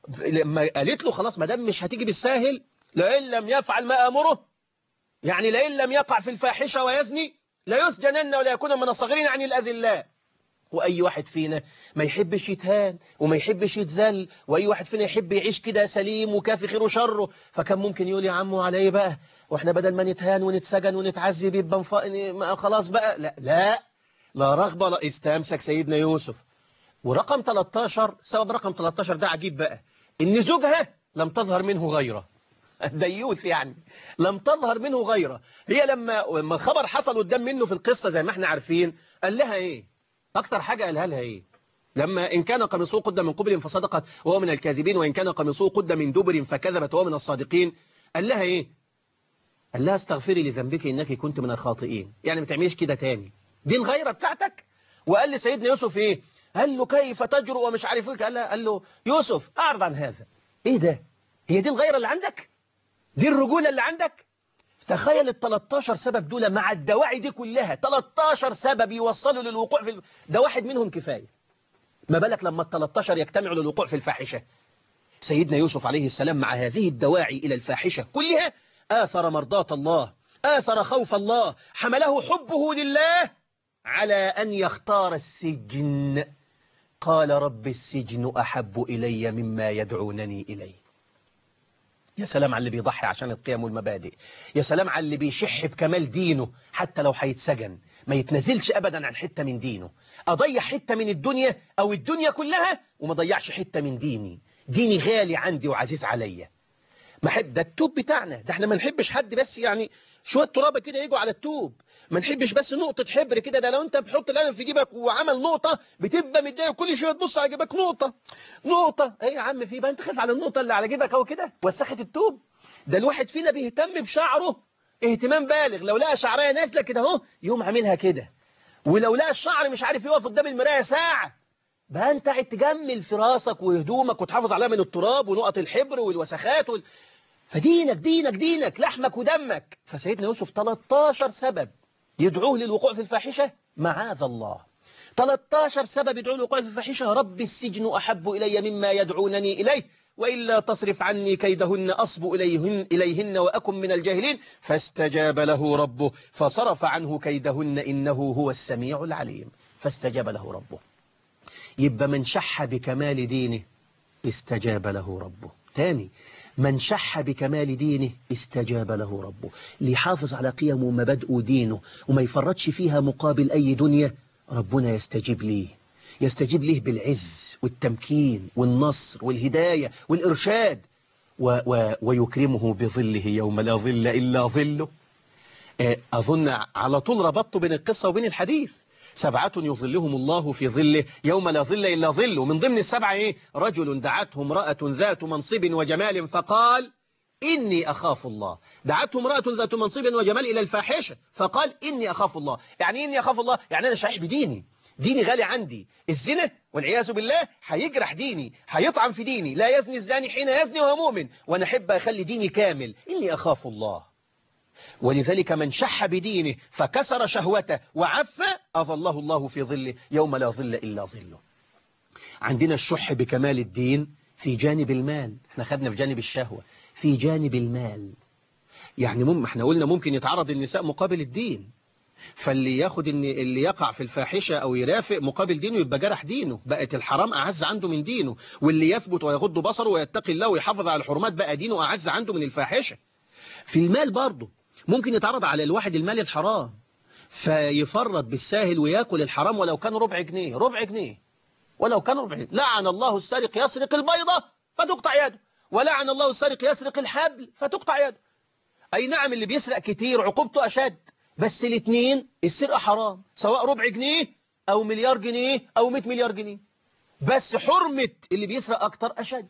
لما قالت له خلاص ما دام مش هتيجي بالساهل لئن لم يفعل ما امره يعني لئن لم يقع في الفاحشة ويزني لا يسجنن ولا يكون من الصغيرين عن الأذلاء وأي واحد فينا ما يحبش يتهان وما يحبش يتذل وأي واحد فينا يحب يعيش كده سليم وكافي خير وشره فكان ممكن يقول يا عمو على ايه بقى واحنا بدل ما نتهان ونتسجن ونتعذب يبقى مف... خلاص بقى لا لا لا رغبة لا استمسك سيدنا يوسف ورقم 13 سبب رقم 13 ده عجيب بقى ان زوجها لم تظهر منه غيره ديوث يعني لم تظهر منه غيره هي لما لما الخبر حصل قدام منه في القصة زي ما احنا عارفين قال لها ايه اكتر حاجة قالها لها ايه لما إن كان قميصه قد من قبل فصدقت وهو من الكاذبين وإن كان قميصه قد من دبر فكذبت وهو من الصادقين قال لها ايه قال لها استغفري لذنبك إنك كنت من الخاطئين يعني ما تعمليش كده تاني دي الغيرة بتاعتك وقال لسيدنا يوسف ايه قال له كيف تجرؤ ومش عارف ايه قال, له قال له يوسف اعرض عن هذا ايه ده هي دي الغيرة اللي عندك دي الرجولة اللي عندك تخيل ال 13 سبب دول مع الدواعي دي كلها 13 سبب يوصلوا للوقوع في ده واحد منهم كفاية ما بالك لما ال 13 يجتمعوا للوقوع في الفاحشة سيدنا يوسف عليه السلام مع هذه الدواعي إلى الفاحشة كلها آثر مرضاة الله آثر خوف الله حمله حبه لله على أن يختار السجن قال رب السجن أحب إلي مما يدعونني إليه يا سلام على اللي بيضحي عشان القيم والمبادئ يا سلام على اللي بيشح بكمال دينه حتى لو هيتسجن ما يتنزلش أبدا عن حتة من دينه أضيع حتة من الدنيا أو الدنيا كلها وما ضيعش حتة من ديني ديني غالي عندي وعزيز عليا ما حد ده التوب بتاعنا ده احنا ما نحبش حد بس يعني شوية ترابة كده يجوا على التوب ما نحبش بس نقطة حبر كده ده لو انت بحط القلم في جيبك وعمل نقطة بتبقى متضايق كل شوية تبص على جيبك نقطة نقطة ايه يا عم في بقى انت خايف على النقطة اللي على جيبك اهو كده وسخت التوب ده الواحد فينا بيهتم بشعره اهتمام بالغ لو لقى شعريه نازله كده اهو يقوم عاملها كده ولو لقى الشعر مش عارف يقف قدام المرايه ساعه بقى انت قاعد تجمل في راسك وهدومك وتحافظ عليها من التراب ونقط الحبر والوسخات وال... فدينك دينك دينك لحمك ودمك فسيدنا يوسف 13 سبب يدعوه للوقوع في الفاحشة معاذ الله 13 سبب يدعوه للوقوع في الفاحشة رب السجن أحب إلي مما يدعونني إليه وإلا تصرف عني كيدهن أصب إليهن, إليهن وأكن من الجاهلين فاستجاب له ربه فصرف عنه كيدهن إنه هو السميع العليم فاستجاب له ربه يبقى من شح بكمال دينه استجاب له ربه تاني من شح بكمال دينه استجاب له ربه ليحافظ على قيمه ومبادئه دينه وما يفرطش فيها مقابل أي دنيا ربنا يستجيب ليه يستجيب ليه بالعز والتمكين والنصر والهداية والإرشاد و و ويكرمه بظله يوم لا ظل إلا ظله أظن على طول ربطته بين القصة وبين الحديث سبعة يظلهم الله في ظله يوم لا ظل إلا ظل ومن ضمن السبعة إيه؟ رجل دعته امرأة ذات منصب وجمال فقال إني أخاف الله دعته امرأة ذات منصب وجمال إلى الفاحشة فقال إني أخاف الله يعني إني أخاف الله يعني أنا شحيح بديني ديني غالي عندي الزنا والعياذ بالله هيجرح ديني هيطعن في ديني لا يزني الزاني حين يزني وهو مؤمن وأنا أحب أخلي ديني كامل إني أخاف الله ولذلك من شح بدينه فكسر شهوته وعف أظله الله في ظله يوم لا ظل إلا ظله عندنا الشح بكمال الدين في جانب المال احنا خدنا في جانب الشهوة في جانب المال يعني مم احنا قلنا ممكن يتعرض النساء مقابل الدين فاللي ياخد ان اللي يقع في الفاحشة او يرافق مقابل دينه يبقى جرح دينه بقت الحرام اعز عنده من دينه واللي يثبت ويغض بصره ويتقي الله ويحافظ على الحرمات بقى دينه اعز عنده من الفاحشة في المال برضه ممكن يتعرض على الواحد المال الحرام فيفرط بالساهل وياكل الحرام ولو كان ربع جنيه ربع جنيه ولو كان ربع جنيه لعن الله السارق يسرق البيضة فتقطع يده ولعن الله السارق يسرق الحبل فتقطع يده أي نعم اللي بيسرق كتير عقوبته أشد بس الاثنين السرقة حرام سواء ربع جنيه أو مليار جنيه أو 100 مليار جنيه بس حرمة اللي بيسرق أكتر أشد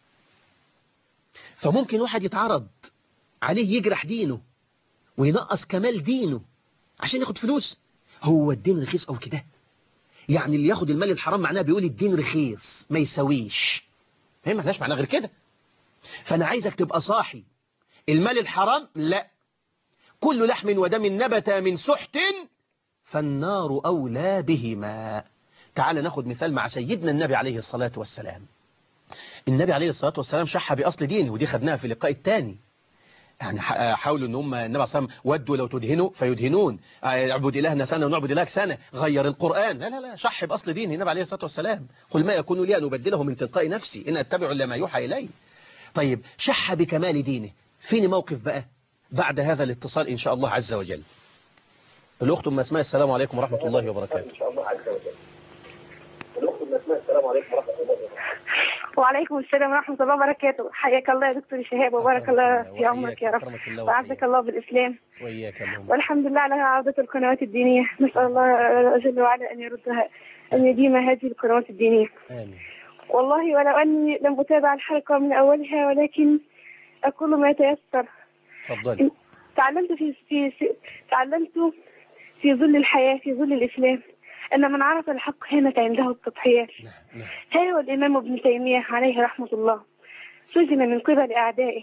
فممكن واحد يتعرض عليه يجرح دينه وينقص كمال دينه عشان ياخد فلوس هو الدين رخيص أو كده يعني اللي ياخد المال الحرام معناه بيقول الدين رخيص ما يساويش هي ما لهاش معناه غير كده فأنا عايزك تبقى صاحي المال الحرام لا كل لحم ودم نبت من سحت فالنار أولى بهما تعال ناخد مثال مع سيدنا النبي عليه الصلاة والسلام النبي عليه الصلاة والسلام شح بأصل دينه ودي خدناها في اللقاء الثاني يعني حاولوا ان هم النبي صلى الله عليه وسلم ودوا لو تدهنوا فيدهنون اعبد الهنا سنه ونعبد الهك سنه غير القران لا لا لا شح باصل دينه النبي عليه الصلاه والسلام قل ما يكون لي ان ابدله من تلقاء نفسي ان اتبع الا ما يوحى الي طيب شح بكمال دينه فين موقف بقى بعد هذا الاتصال ان شاء الله عز وجل الاخت ام اسماء السلام عليكم ورحمه الله وبركاته ان شاء الله عز وجل الاخت ام اسماء السلام عليكم ورحمه الله وبركاته وعليكم السلام ورحمة الله وبركاته حياك الله يا دكتور شهاب وبارك الله في عمرك يا رب أكرمك الله وعزك الله بالإسلام وإياك اللهم والحمد لله على عودة القنوات الدينية نسأل الله جل وعلا أن يردها أن يديم هذه القنوات الدينية آمين والله ولو أني لم أتابع الحلقة من أولها ولكن أقول ما يتيسر تفضلي تعلمت في, في, في تعلمت في ظل الحياة في ظل الإسلام أن من عرف الحق هانت عنده التضحيات نعم نعم ها هو الإمام ابن تيمية عليه رحمة الله سجن من قبل أعدائه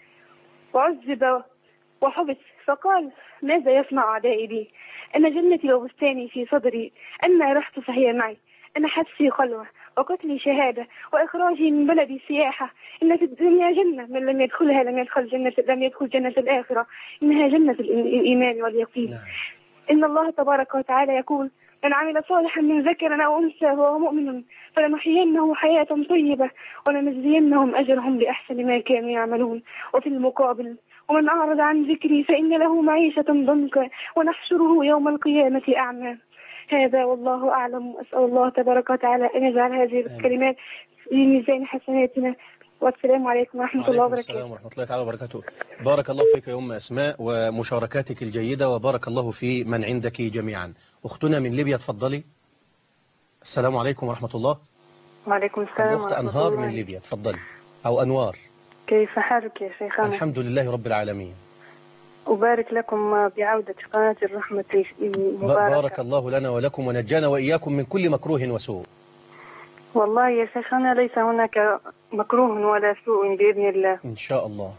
وعذب وحبس فقال ماذا يصنع أعدائي بي أن جنتي وبستاني في صدري أنا رحت فهي معي أنا حبسي خلوة وقتلي شهادة وإخراجي من بلدي سياحة إن في الدنيا جنة من لم يدخلها لم يدخل جنة لم يدخل جنة الآخرة إنها جنة الإي- الإيمان واليقين نعم إن الله تبارك وتعالى يقول من عمل صالحا من ذكر أو أنثى وهو مؤمن فلنحيينه حياة طيبة ولنجزينهم أجرهم بأحسن ما كانوا يعملون وفي المقابل ومن أعرض عن ذكري فإن له معيشة ضنكا ونحشره يوم القيامة أعمى هذا والله أعلم أسأل الله تبارك وتعالى أن يجعل هذه الكلمات في ميزان حسناتنا والسلام عليكم ورحمة الله وعليكم وبركاته السلام ورحمة الله تعالى وبركاته بارك الله فيك يا أم أسماء ومشاركاتك الجيدة وبارك الله في من عندك جميعا أختنا من ليبيا تفضلي السلام عليكم ورحمة الله وعليكم السلام الأخت ورحمة أنهار الله. من ليبيا تفضلي أو أنوار كيف حالك يا شيخنا الحمد لله رب العالمين أبارك لكم بعودة قناة الرحمة ب- المباركة بارك الله لنا ولكم ونجانا وإياكم من كل مكروه وسوء والله يا شيخنا ليس هناك مكروه ولا سوء بإذن الله إن شاء الله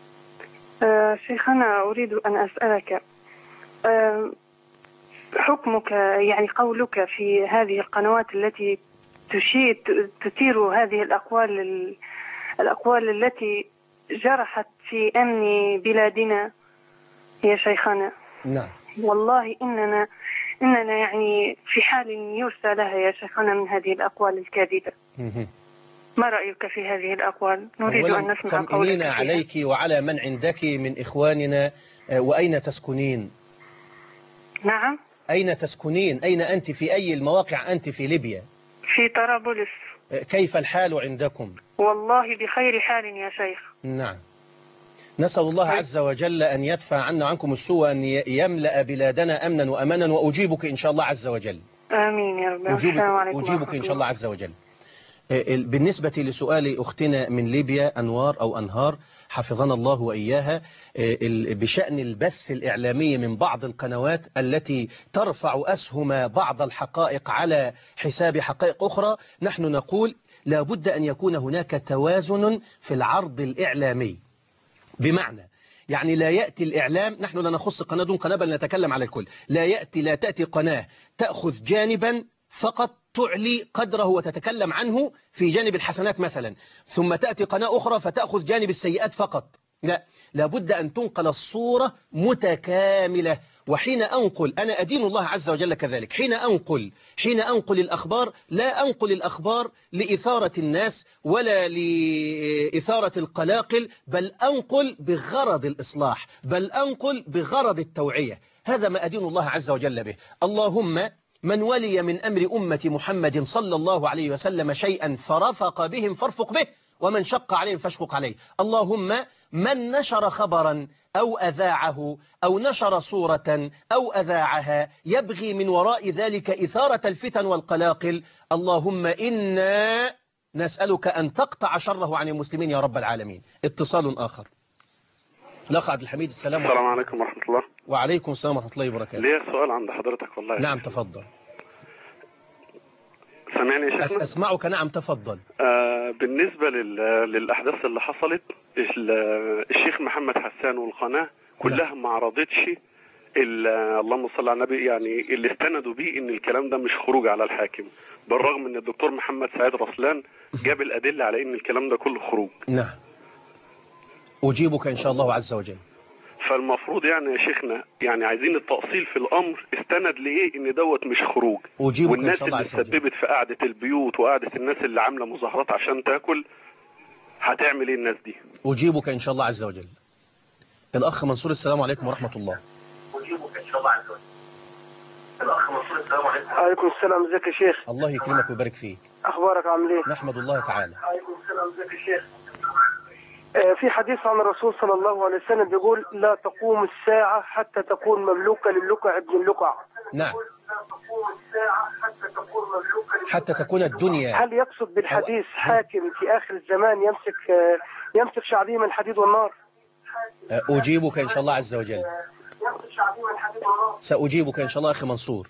آه، شيخنا أريد أن أسألك آه، حكمك يعني قولك في هذه القنوات التي تشير تثير هذه الأقوال ال- الأقوال التي جرحت في أمن بلادنا يا شيخنا نعم والله إننا إننا يعني في حال يرثى لها يا شيخنا من هذه الأقوال الكاذبة مهم. ما رأيك في هذه الأقوال نريد أولاً أن نسمع قولك طمئنين فيها. عليك وعلى من عندك من إخواننا آه، وأين تسكنين نعم أين تسكنين أين أنت في أي المواقع أنت في ليبيا في طرابلس آه، كيف الحال عندكم والله بخير حال يا شيخ نعم نسأل الله عز وجل أن يدفع عنا وعنكم السوء وأن ي- يملأ بلادنا أمنا وأمانا وأجيبك إن شاء الله عز وجل آمين يا رب أجيبك, السلام عليكم أجيبك ورحمة إن شاء الله عز وجل آه، ال- بالنسبة لسؤال أختنا من ليبيا أنوار أو أنهار حفظنا الله وإياها آه، ال- بشأن البث الإعلامي من بعض القنوات التي ترفع أسهم بعض الحقائق على حساب حقائق أخرى نحن نقول لابد أن يكون هناك توازن في العرض الإعلامي بمعنى يعني لا يأتي الإعلام نحن لا نخص قناة دون قناة بل نتكلم على الكل لا يأتي لا تأتي قناة تأخذ جانبا فقط تعلي قدره وتتكلم عنه في جانب الحسنات مثلا ثم تأتي قناة أخرى فتأخذ جانب السيئات فقط لا لابد أن تنقل الصورة متكاملة وحين أنقل أنا أدين الله عز وجل كذلك حين أنقل حين أنقل الأخبار لا أنقل الأخبار لإثارة الناس ولا لإثارة القلاقل بل أنقل بغرض الإصلاح بل أنقل بغرض التوعية هذا ما أدين الله عز وجل به اللهم من ولي من أمر أمة محمد صلى الله عليه وسلم شيئا فرفق بهم فارفق به ومن شق عليهم فاشقق عليه اللهم من نشر خبرا أو أذاعه أو نشر صورة أو أذاعها يبغي من وراء ذلك إثارة الفتن والقلاقل اللهم إنا نسألك أن تقطع شره عن المسلمين يا رب العالمين اتصال آخر الأخ عبد الحميد السلام عليكم السلام عليكم ورحمة الله وعليكم السلام ورحمة الله وبركاته ليا سؤال عند حضرتك والله نعم تفضل سامعني يا أس شيخنا أسمعك نعم تفضل آه بالنسبة لل... للأحداث اللي حصلت ال... الشيخ محمد حسان والقناة كلها ما عرضتش ال... اللهم صل على النبي يعني اللي استندوا بيه ان الكلام ده مش خروج على الحاكم بالرغم ان الدكتور محمد سعيد رسلان جاب الأدلة على ان الكلام ده كله خروج نعم أجيبك إن شاء الله عز وجل فالمفروض يعني يا شيخنا يعني عايزين التأصيل في الأمر استند لإيه إن دوت مش خروج أجيبك إن والناس شاء الله اللي عز وجل سببت في قعدة البيوت وقعدة الناس اللي عاملة مظاهرات عشان تاكل هتعمل ايه الناس دي أجيبك إن شاء الله عز وجل الأخ منصور السلام عليكم ورحمة الله أجيبك إن شاء الله عز وجل الأخ منصور السلام عليكم عليكم السلام ازيك يا شيخ الله يكرمك ويبارك فيك اخبارك عامل ايه نحمد الله تعالى عليكم السلام ازيك يا شيخ آه، في حديث عن الرسول صلى الله عليه وسلم بيقول لا تقوم الساعة حتى تكون مملوكة للقع ابن اللقع نعم لا تقوم الساعة حتى تكون مملوكة حتى تكون الدنيا هل يقصد بالحديث حاكم في آخر الزمان يمسك آه، يمسك شعبيه من الحديد والنار أجيبك إن شاء الله عز وجل يمسك شعبيه من الحديد والنار سأجيبك إن شاء الله أخي منصور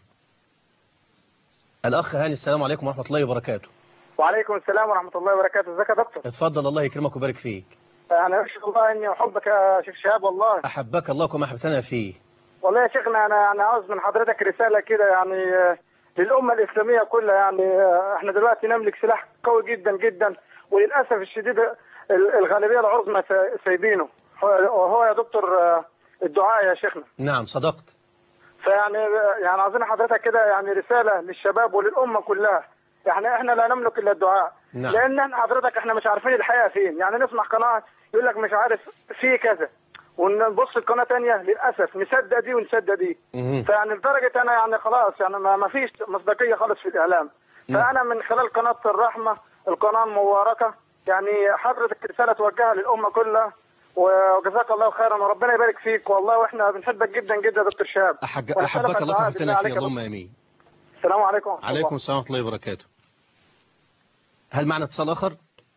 الأخ هاني السلام عليكم ورحمة الله وبركاته وعليكم السلام ورحمة الله وبركاته ازيك يا دكتور اتفضل الله يكرمك ويبارك فيك انا اشهد الله اني احبك يا شيخ شهاب والله أحبك الله كما أحبتنا فيه والله يا شيخنا انا انا عاوز من حضرتك رساله كده يعني آه، للامه الاسلاميه كلها يعني آه، احنا دلوقتي نملك سلاح قوي جدا جدا وللاسف الشديد ال- الغالبيه العظمى سا- سايبينه هو- وهو يا دكتور آه، الدعاء يا شيخنا نعم صدقت فيعني يعني عاوزين حضرتك كده يعني رساله للشباب وللامه كلها يعني احنا لا نملك الا الدعاء نعم. لان احنا حضرتك احنا مش عارفين الحقيقه فين يعني نسمع قناه يقول لك مش عارف في كذا ونبص القناه تانية للاسف نصدق دي ونصدق دي مهم. فيعني لدرجه انا يعني خلاص يعني ما ما فيش مصداقيه خالص في الاعلام نعم. فانا من خلال قناه الرحمه القناه المباركه يعني حضرتك رساله توجهها للامه كلها وجزاك الله خيرا وربنا يبارك فيك والله واحنا بنحبك جدا جدا يا دكتور شهاب أحج... ونسألك أحبك الله الدعاء كما بالله أحبتنا عليك فيه يا اللهم دكتور. أمين السلام عليكم ورحمة الله. عليكم السلام ورحمة الله وبركاته هل معنا اتصال آخر؟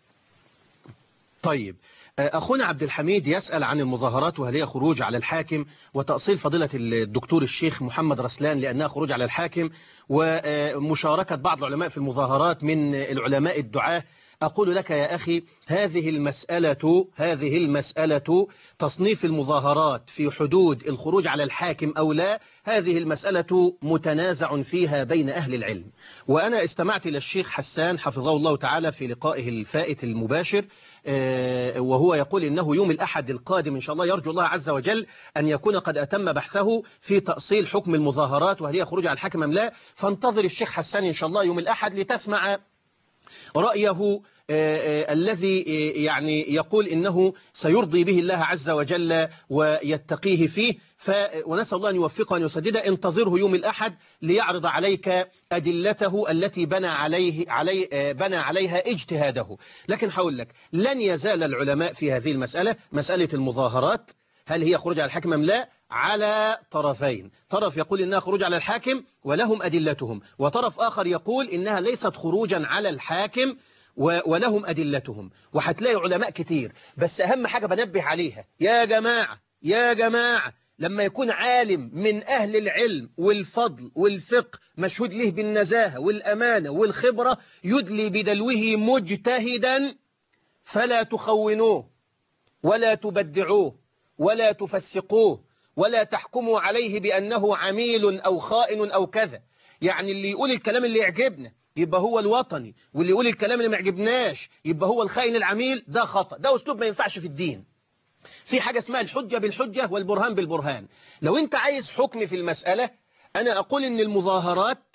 طيب آه، أخونا عبد الحميد يسأل عن المظاهرات وهل هي خروج على الحاكم وتأصيل فضيلة الدكتور الشيخ محمد رسلان لأنها خروج على الحاكم ومشاركة بعض العلماء في المظاهرات من العلماء الدعاة أقول لك يا أخي هذه المسألة هذه المسألة تصنيف المظاهرات في حدود الخروج على الحاكم أو لا هذه المسألة متنازع فيها بين أهل العلم وأنا استمعت إلى الشيخ حسان حفظه الله تعالى في لقائه الفائت المباشر آه، وهو يقول إنه يوم الأحد القادم إن شاء الله يرجو الله عز وجل أن يكون قد أتم بحثه في تأصيل حكم المظاهرات وهل هي خروج على الحاكم أم لا فانتظر الشيخ حسان إن شاء الله يوم الأحد لتسمع رأيه آه، آه، الذي آه، يعني يقول إنه سيرضي به الله عز وجل ويتقيه فيه ف ونسأل الله أن يوفقه وأن يسدده انتظره يوم الأحد ليعرض عليك أدلته التي بنى عليه علي آه، بنى عليها اجتهاده لكن هقول لك لن يزال العلماء في هذه المسألة مسألة المظاهرات هل هي خروج على الحاكم أم لا على طرفين طرف يقول إنها خروج على الحاكم ولهم أدلتهم وطرف آخر يقول إنها ليست خروجا على الحاكم و- ولهم أدلتهم وهتلاقي علماء كتير بس أهم حاجة بنبه عليها يا جماعة يا جماعة لما يكون عالم من أهل العلم والفضل والفقه مشهود له بالنزاهة والأمانة والخبرة يدلي بدلوه مجتهدا فلا تخونوه ولا تبدعوه ولا تفسقوه ولا تحكموا عليه بأنه عميل أو خائن أو كذا يعني اللي يقول الكلام اللي يعجبنا يبقى هو الوطني واللي يقول الكلام اللي ما يعجبناش يبقى هو الخائن العميل ده خطأ ده أسلوب ما ينفعش في الدين في حاجة اسمها الحجة بالحجة والبرهان بالبرهان لو انت عايز حكم في المسألة أنا أقول إن المظاهرات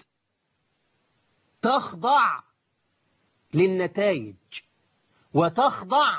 تخضع للنتائج وتخضع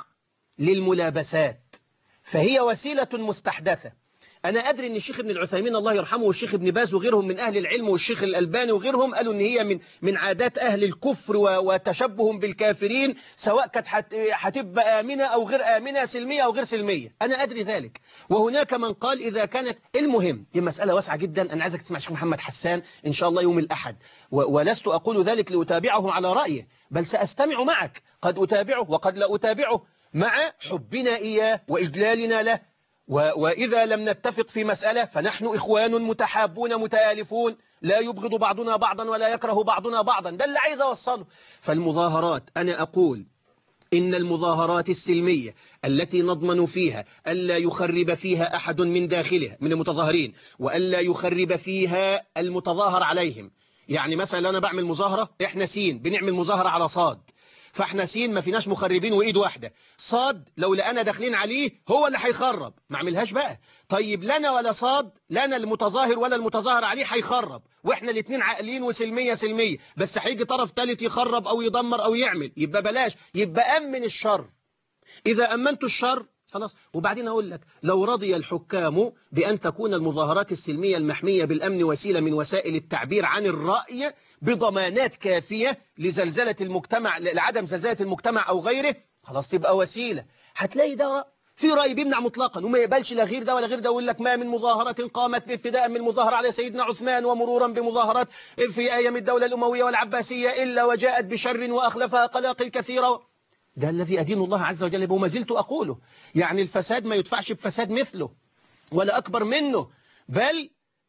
للملابسات فهي وسيلة مستحدثة أنا أدري أن الشيخ ابن العثيمين الله يرحمه والشيخ ابن باز وغيرهم من أهل العلم والشيخ الألباني وغيرهم قالوا أن هي من من عادات أهل الكفر و- وتشبهم بالكافرين سواء كانت هت- هتبقى آمنة أو غير آمنة سلمية أو غير سلمية أنا أدري ذلك وهناك من قال إذا كانت المهم دي مسألة واسعة جدا أنا عايزك تسمع الشيخ محمد حسان إن شاء الله يوم الأحد و- ولست أقول ذلك لأتابعه على رأيه بل سأستمع معك قد أتابعه وقد لا أتابعه مع حبنا إياه وإجلالنا له و- وإذا لم نتفق في مسألة فنحن إخوان متحابون متآلفون لا يبغض بعضنا بعضا ولا يكره بعضنا بعضا ده اللي عايز أوصله فالمظاهرات أنا أقول إن المظاهرات السلمية التي نضمن فيها ألا يخرب فيها أحد من داخلها من المتظاهرين وألا يخرب فيها المتظاهر عليهم يعني مثلا أنا بعمل مظاهرة إحنا سين بنعمل مظاهرة على صاد فاحنا سين ما فيناش مخربين وايد واحدة صاد لو لقانا داخلين عليه هو اللي هيخرب ما عملهاش بقى طيب لنا ولا صاد لنا المتظاهر ولا المتظاهر عليه هيخرب واحنا الاثنين عاقلين وسلمية سلمية بس هيجي طرف ثالث يخرب او يدمر او يعمل يبقى بلاش يبقى امن الشر إذا أمنت الشر خلاص وبعدين أقول لك لو رضي الحكام بأن تكون المظاهرات السلمية المحمية بالأمن وسيلة من وسائل التعبير عن الرأي بضمانات كافية لزلزلة المجتمع لعدم زلزلة المجتمع أو غيره خلاص تبقى وسيلة هتلاقي ده في رأي بيمنع مطلقا وما يقبلش لا غير ده ولا غير ده ويقول لك ما من مظاهرة قامت ابتداء من مظاهرة على سيدنا عثمان ومرورا بمظاهرات في أيام الدولة الأموية والعباسية إلا وجاءت بشر وأخلفها قلاقل كثيرة ده الذي أدين الله عز وجل به وما زلت أقوله يعني الفساد ما يدفعش بفساد مثله ولا أكبر منه بل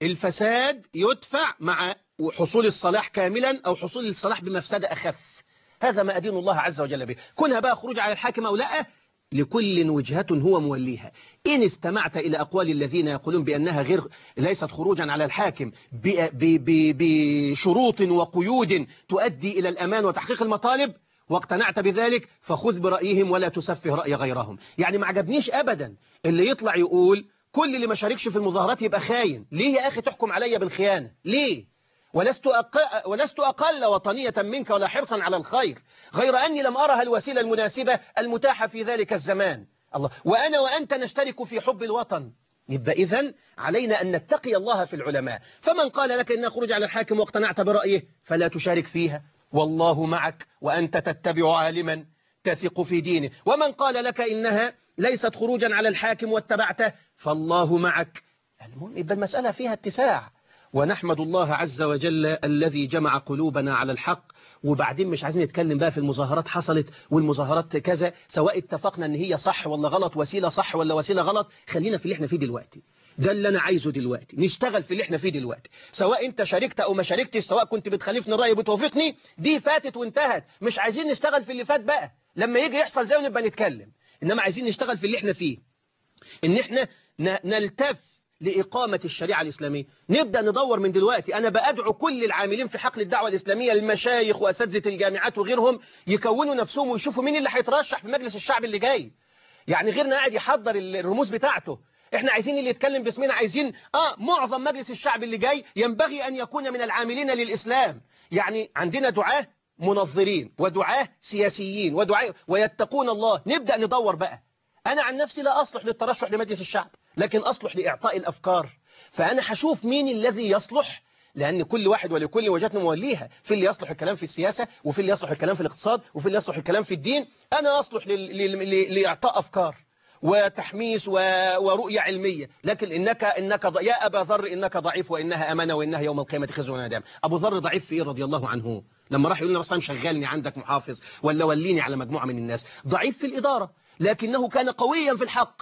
الفساد يدفع مع حصول الصلاح كاملا أو حصول الصلاح بمفسدة أخف هذا ما أدين الله عز وجل به كونها بقى خروج على الحاكم أو لا لكل وجهة هو موليها إن استمعت إلى أقوال الذين يقولون بأنها غير ليست خروجا على الحاكم ب- ب- ب- بشروط وقيود تؤدي إلى الأمان وتحقيق المطالب واقتنعت بذلك فخذ برأيهم ولا تسفه رأي غيرهم يعني ما عجبنيش أبدا اللي يطلع يقول كل اللي ما شاركش في المظاهرات يبقى خاين ليه يا أخي تحكم عليا بالخيانة ليه ولست أق... ولست أقل وطنية منك ولا حرصا على الخير غير أني لم أرها الوسيلة المناسبة المتاحة في ذلك الزمان الله وأنا وأنت نشترك في حب الوطن يبقى إذن علينا أن نتقي الله في العلماء فمن قال لك إن خروج على الحاكم واقتنعت برأيه فلا تشارك فيها والله معك وأنت تتبع عالما تثق في دينه ومن قال لك إنها ليست خروجا على الحاكم واتبعته فالله معك المهم يبقى المسألة فيها اتساع ونحمد الله عز وجل الذي جمع قلوبنا على الحق وبعدين مش عايزين نتكلم بقى في المظاهرات حصلت والمظاهرات كذا سواء اتفقنا ان هي صح ولا غلط وسيلة صح ولا وسيلة غلط خلينا في اللي احنا فيه دلوقتي ده اللي انا عايزه دلوقتي نشتغل في اللي احنا فيه دلوقتي سواء انت شاركت او ما شاركتش سواء كنت بتخالفني الرأي بتوافقني دي فاتت وانتهت مش عايزين نشتغل في اللي فات بقى لما يجي يحصل زي نبقى نتكلم انما عايزين نشتغل في اللي احنا فيه ان احنا ن- نلتف لإقامة الشريعة الإسلامية نبدأ ندور من دلوقتي أنا بأدعو كل العاملين في حقل الدعوة الإسلامية المشايخ وأساتذة الجامعات وغيرهم يكونوا نفسهم ويشوفوا مين اللي هيترشح في مجلس الشعب اللي جاي يعني غيرنا قاعد يحضر الرموز بتاعته احنا عايزين اللي يتكلم باسمنا عايزين اه معظم مجلس الشعب اللي جاي ينبغي ان يكون من العاملين للاسلام يعني عندنا دعاه منظرين ودعاة سياسيين ودعاة ويتقون الله نبدأ ندور بقى أنا عن نفسي لا أصلح للترشح لمجلس الشعب لكن أصلح لإعطاء الأفكار فأنا هشوف مين الذي يصلح لأن كل واحد ولكل وجهة موليها في اللي يصلح الكلام في السياسة وفي اللي يصلح الكلام في الاقتصاد وفي اللي يصلح الكلام في الدين أنا أصلح لل- لل- ل- لإعطاء أفكار وتحميس و... ورؤية علمية لكن إنك إنك ض... يا أبا ذر إنك ضعيف وإنها أمانة وإنها يوم القيامة خزي وندام أبو ذر ضعيف في إيه رضي الله عنه لما راح يقول لنا بس أنا شغلني عندك محافظ ولا وليني على مجموعة من الناس ضعيف في الإدارة لكنه كان قويا في الحق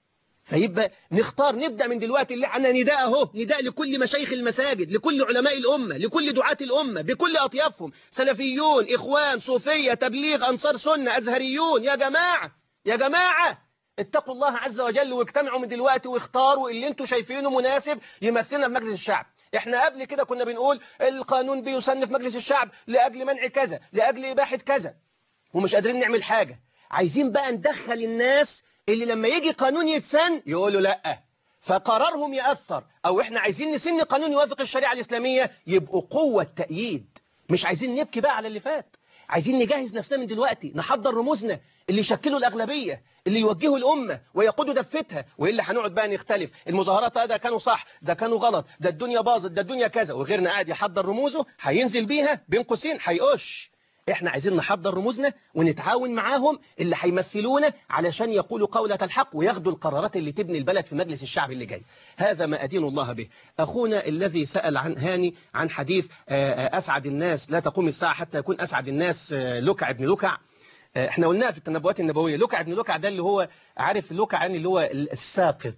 فيبقى نختار نبدأ من دلوقتي اللي احنا نداء اهو نداء لكل مشايخ المساجد لكل علماء الأمة لكل دعاة الأمة بكل أطيافهم سلفيون إخوان صوفية تبليغ أنصار سنة أزهريون يا جماعة يا جماعة اتقوا الله عز وجل واجتمعوا من دلوقتي واختاروا اللي انتوا شايفينه مناسب يمثلنا في مجلس الشعب احنا قبل كده كنا بنقول القانون بيسن في مجلس الشعب لأجل منع كذا لأجل إباحة كذا ومش قادرين نعمل حاجة عايزين بقى ندخل الناس اللي لما يجي قانون يتسن يقولوا لأ فقرارهم يأثر أو إحنا عايزين نسن قانون يوافق الشريعة الإسلامية يبقوا قوة تأييد مش عايزين نبكي بقى على اللي فات عايزين نجهز نفسنا من دلوقتي نحضر رموزنا اللي يشكلوا الأغلبية اللي يوجهوا الأمة ويقودوا دفتها وإلا هنقعد بقى نختلف المظاهرات ده كانوا صح ده كانوا غلط ده الدنيا باظت ده الدنيا كذا وغيرنا قاعد يحضر رموزه هينزل بيها بين قوسين هيقش احنا عايزين نحضر رموزنا ونتعاون معاهم اللي هيمثلونا علشان يقولوا قولة الحق وياخدوا القرارات اللي تبني البلد في مجلس الشعب اللي جاي هذا ما أدين الله به أخونا الذي سأل عن هاني عن حديث آه، آه، أسعد الناس لا تقوم الساعة حتى يكون أسعد الناس آه، لكع ابن لكع آه، احنا قلناها في التنبؤات النبوية لكع ابن لكع ده اللي هو عارف لكع يعني اللي هو الساقط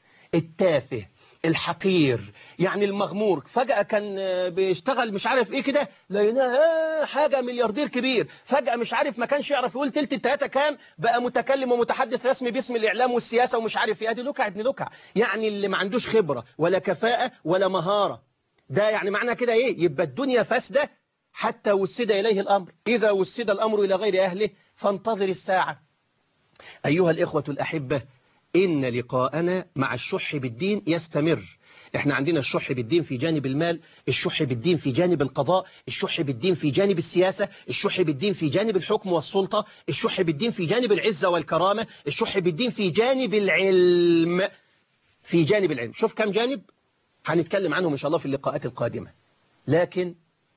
التافه الحقير يعني المغمور فجأة كان آه، بيشتغل مش عارف ايه كده لقيناه آه، حاجة ملياردير كبير فجأة مش عارف ما كانش يعرف يقول تلت التلاتة كام بقى متكلم ومتحدث رسمي باسم الإعلام والسياسة ومش عارف ايه ادي لكع ابن لكع يعني اللي ما عندوش خبرة ولا كفاءة ولا مهارة ده يعني معنى كده ايه يبقى الدنيا فاسدة حتى وسد إليه الأمر إذا وسد الأمر إلى غير أهله فانتظر الساعة أيها الإخوة الأحبة إن لقاءنا مع الشح بالدين يستمر احنا عندنا الشح بالدين في جانب المال الشح بالدين في جانب القضاء الشح بالدين في جانب السياسة الشح بالدين في جانب الحكم والسلطة الشح بالدين في جانب العزة والكرامة الشح بالدين في جانب العلم في جانب العلم شوف كم جانب هنتكلم عنهم إن شاء الله في اللقاءات القادمة لكن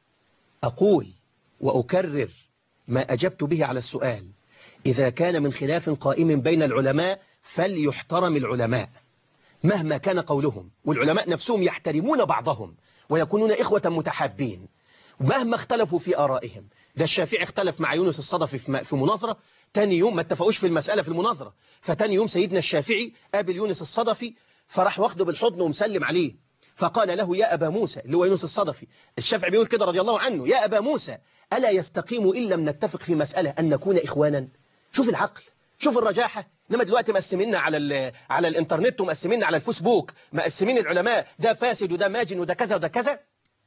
أقول وأكرر ما أجبت به على السؤال إذا كان من خلاف قائم بين العلماء فليحترم العلماء مهما كان قولهم والعلماء نفسهم يحترمون بعضهم ويكونون إخوة متحابين مهما اختلفوا في آرائهم ده الشافعي اختلف مع يونس الصدفي في م- في مناظرة تاني يوم ما اتفقوش في المسألة في المناظرة فتاني يوم سيدنا الشافعي قابل يونس الصدفي فراح واخده بالحضن ومسلم عليه فقال له يا أبا موسى اللي هو يونس الصدفي الشافعي بيقول كده رضي الله عنه يا أبا موسى ألا يستقيم إن لم نتفق في مسألة أن نكون إخوانا شوف العقل شوف الرجاحة انما دلوقتي مقسميننا على ال- على الانترنت ومقسميننا على الفيسبوك مقسمين العلماء ده فاسد وده ماجن وده كذا وده كذا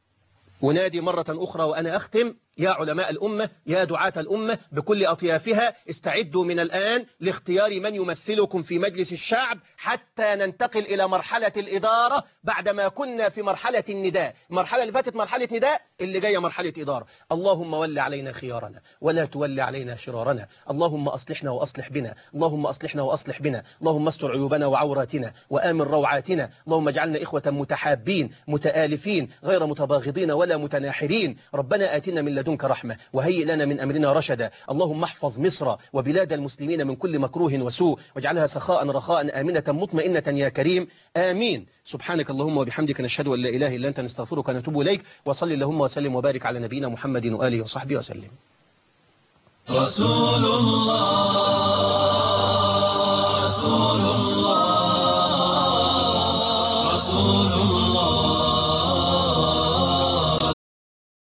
ونادي مرة أخرى وأنا أختم يا علماء الأمة يا دعاة الأمة بكل أطيافها استعدوا من الآن لاختيار من يمثلكم في مجلس الشعب حتى ننتقل إلى مرحلة الإدارة بعدما كنا في مرحلة النداء المرحلة اللي فاتت مرحلة نداء اللي جاية مرحلة إدارة اللهم ول علينا خيارنا ولا تول علينا شرارنا اللهم أصلحنا وأصلح بنا اللهم أصلحنا وأصلح بنا اللهم استر عيوبنا وعوراتنا وآمن روعاتنا اللهم اجعلنا إخوة متحابين متآلفين غير متباغضين ولا متناحرين ربنا آتنا من لدنك رحمة وهيئ لنا من أمرنا رشدا اللهم احفظ مصر وبلاد المسلمين من كل مكروه وسوء واجعلها سخاء رخاء آمنة مطمئنة يا كريم آمين سبحانك اللهم وبحمدك نشهد أن لا إله إلا أنت نستغفرك ونتوب إليك وصل اللهم وسلم وبارك على نبينا محمد وآله وصحبه وسلم رسول الله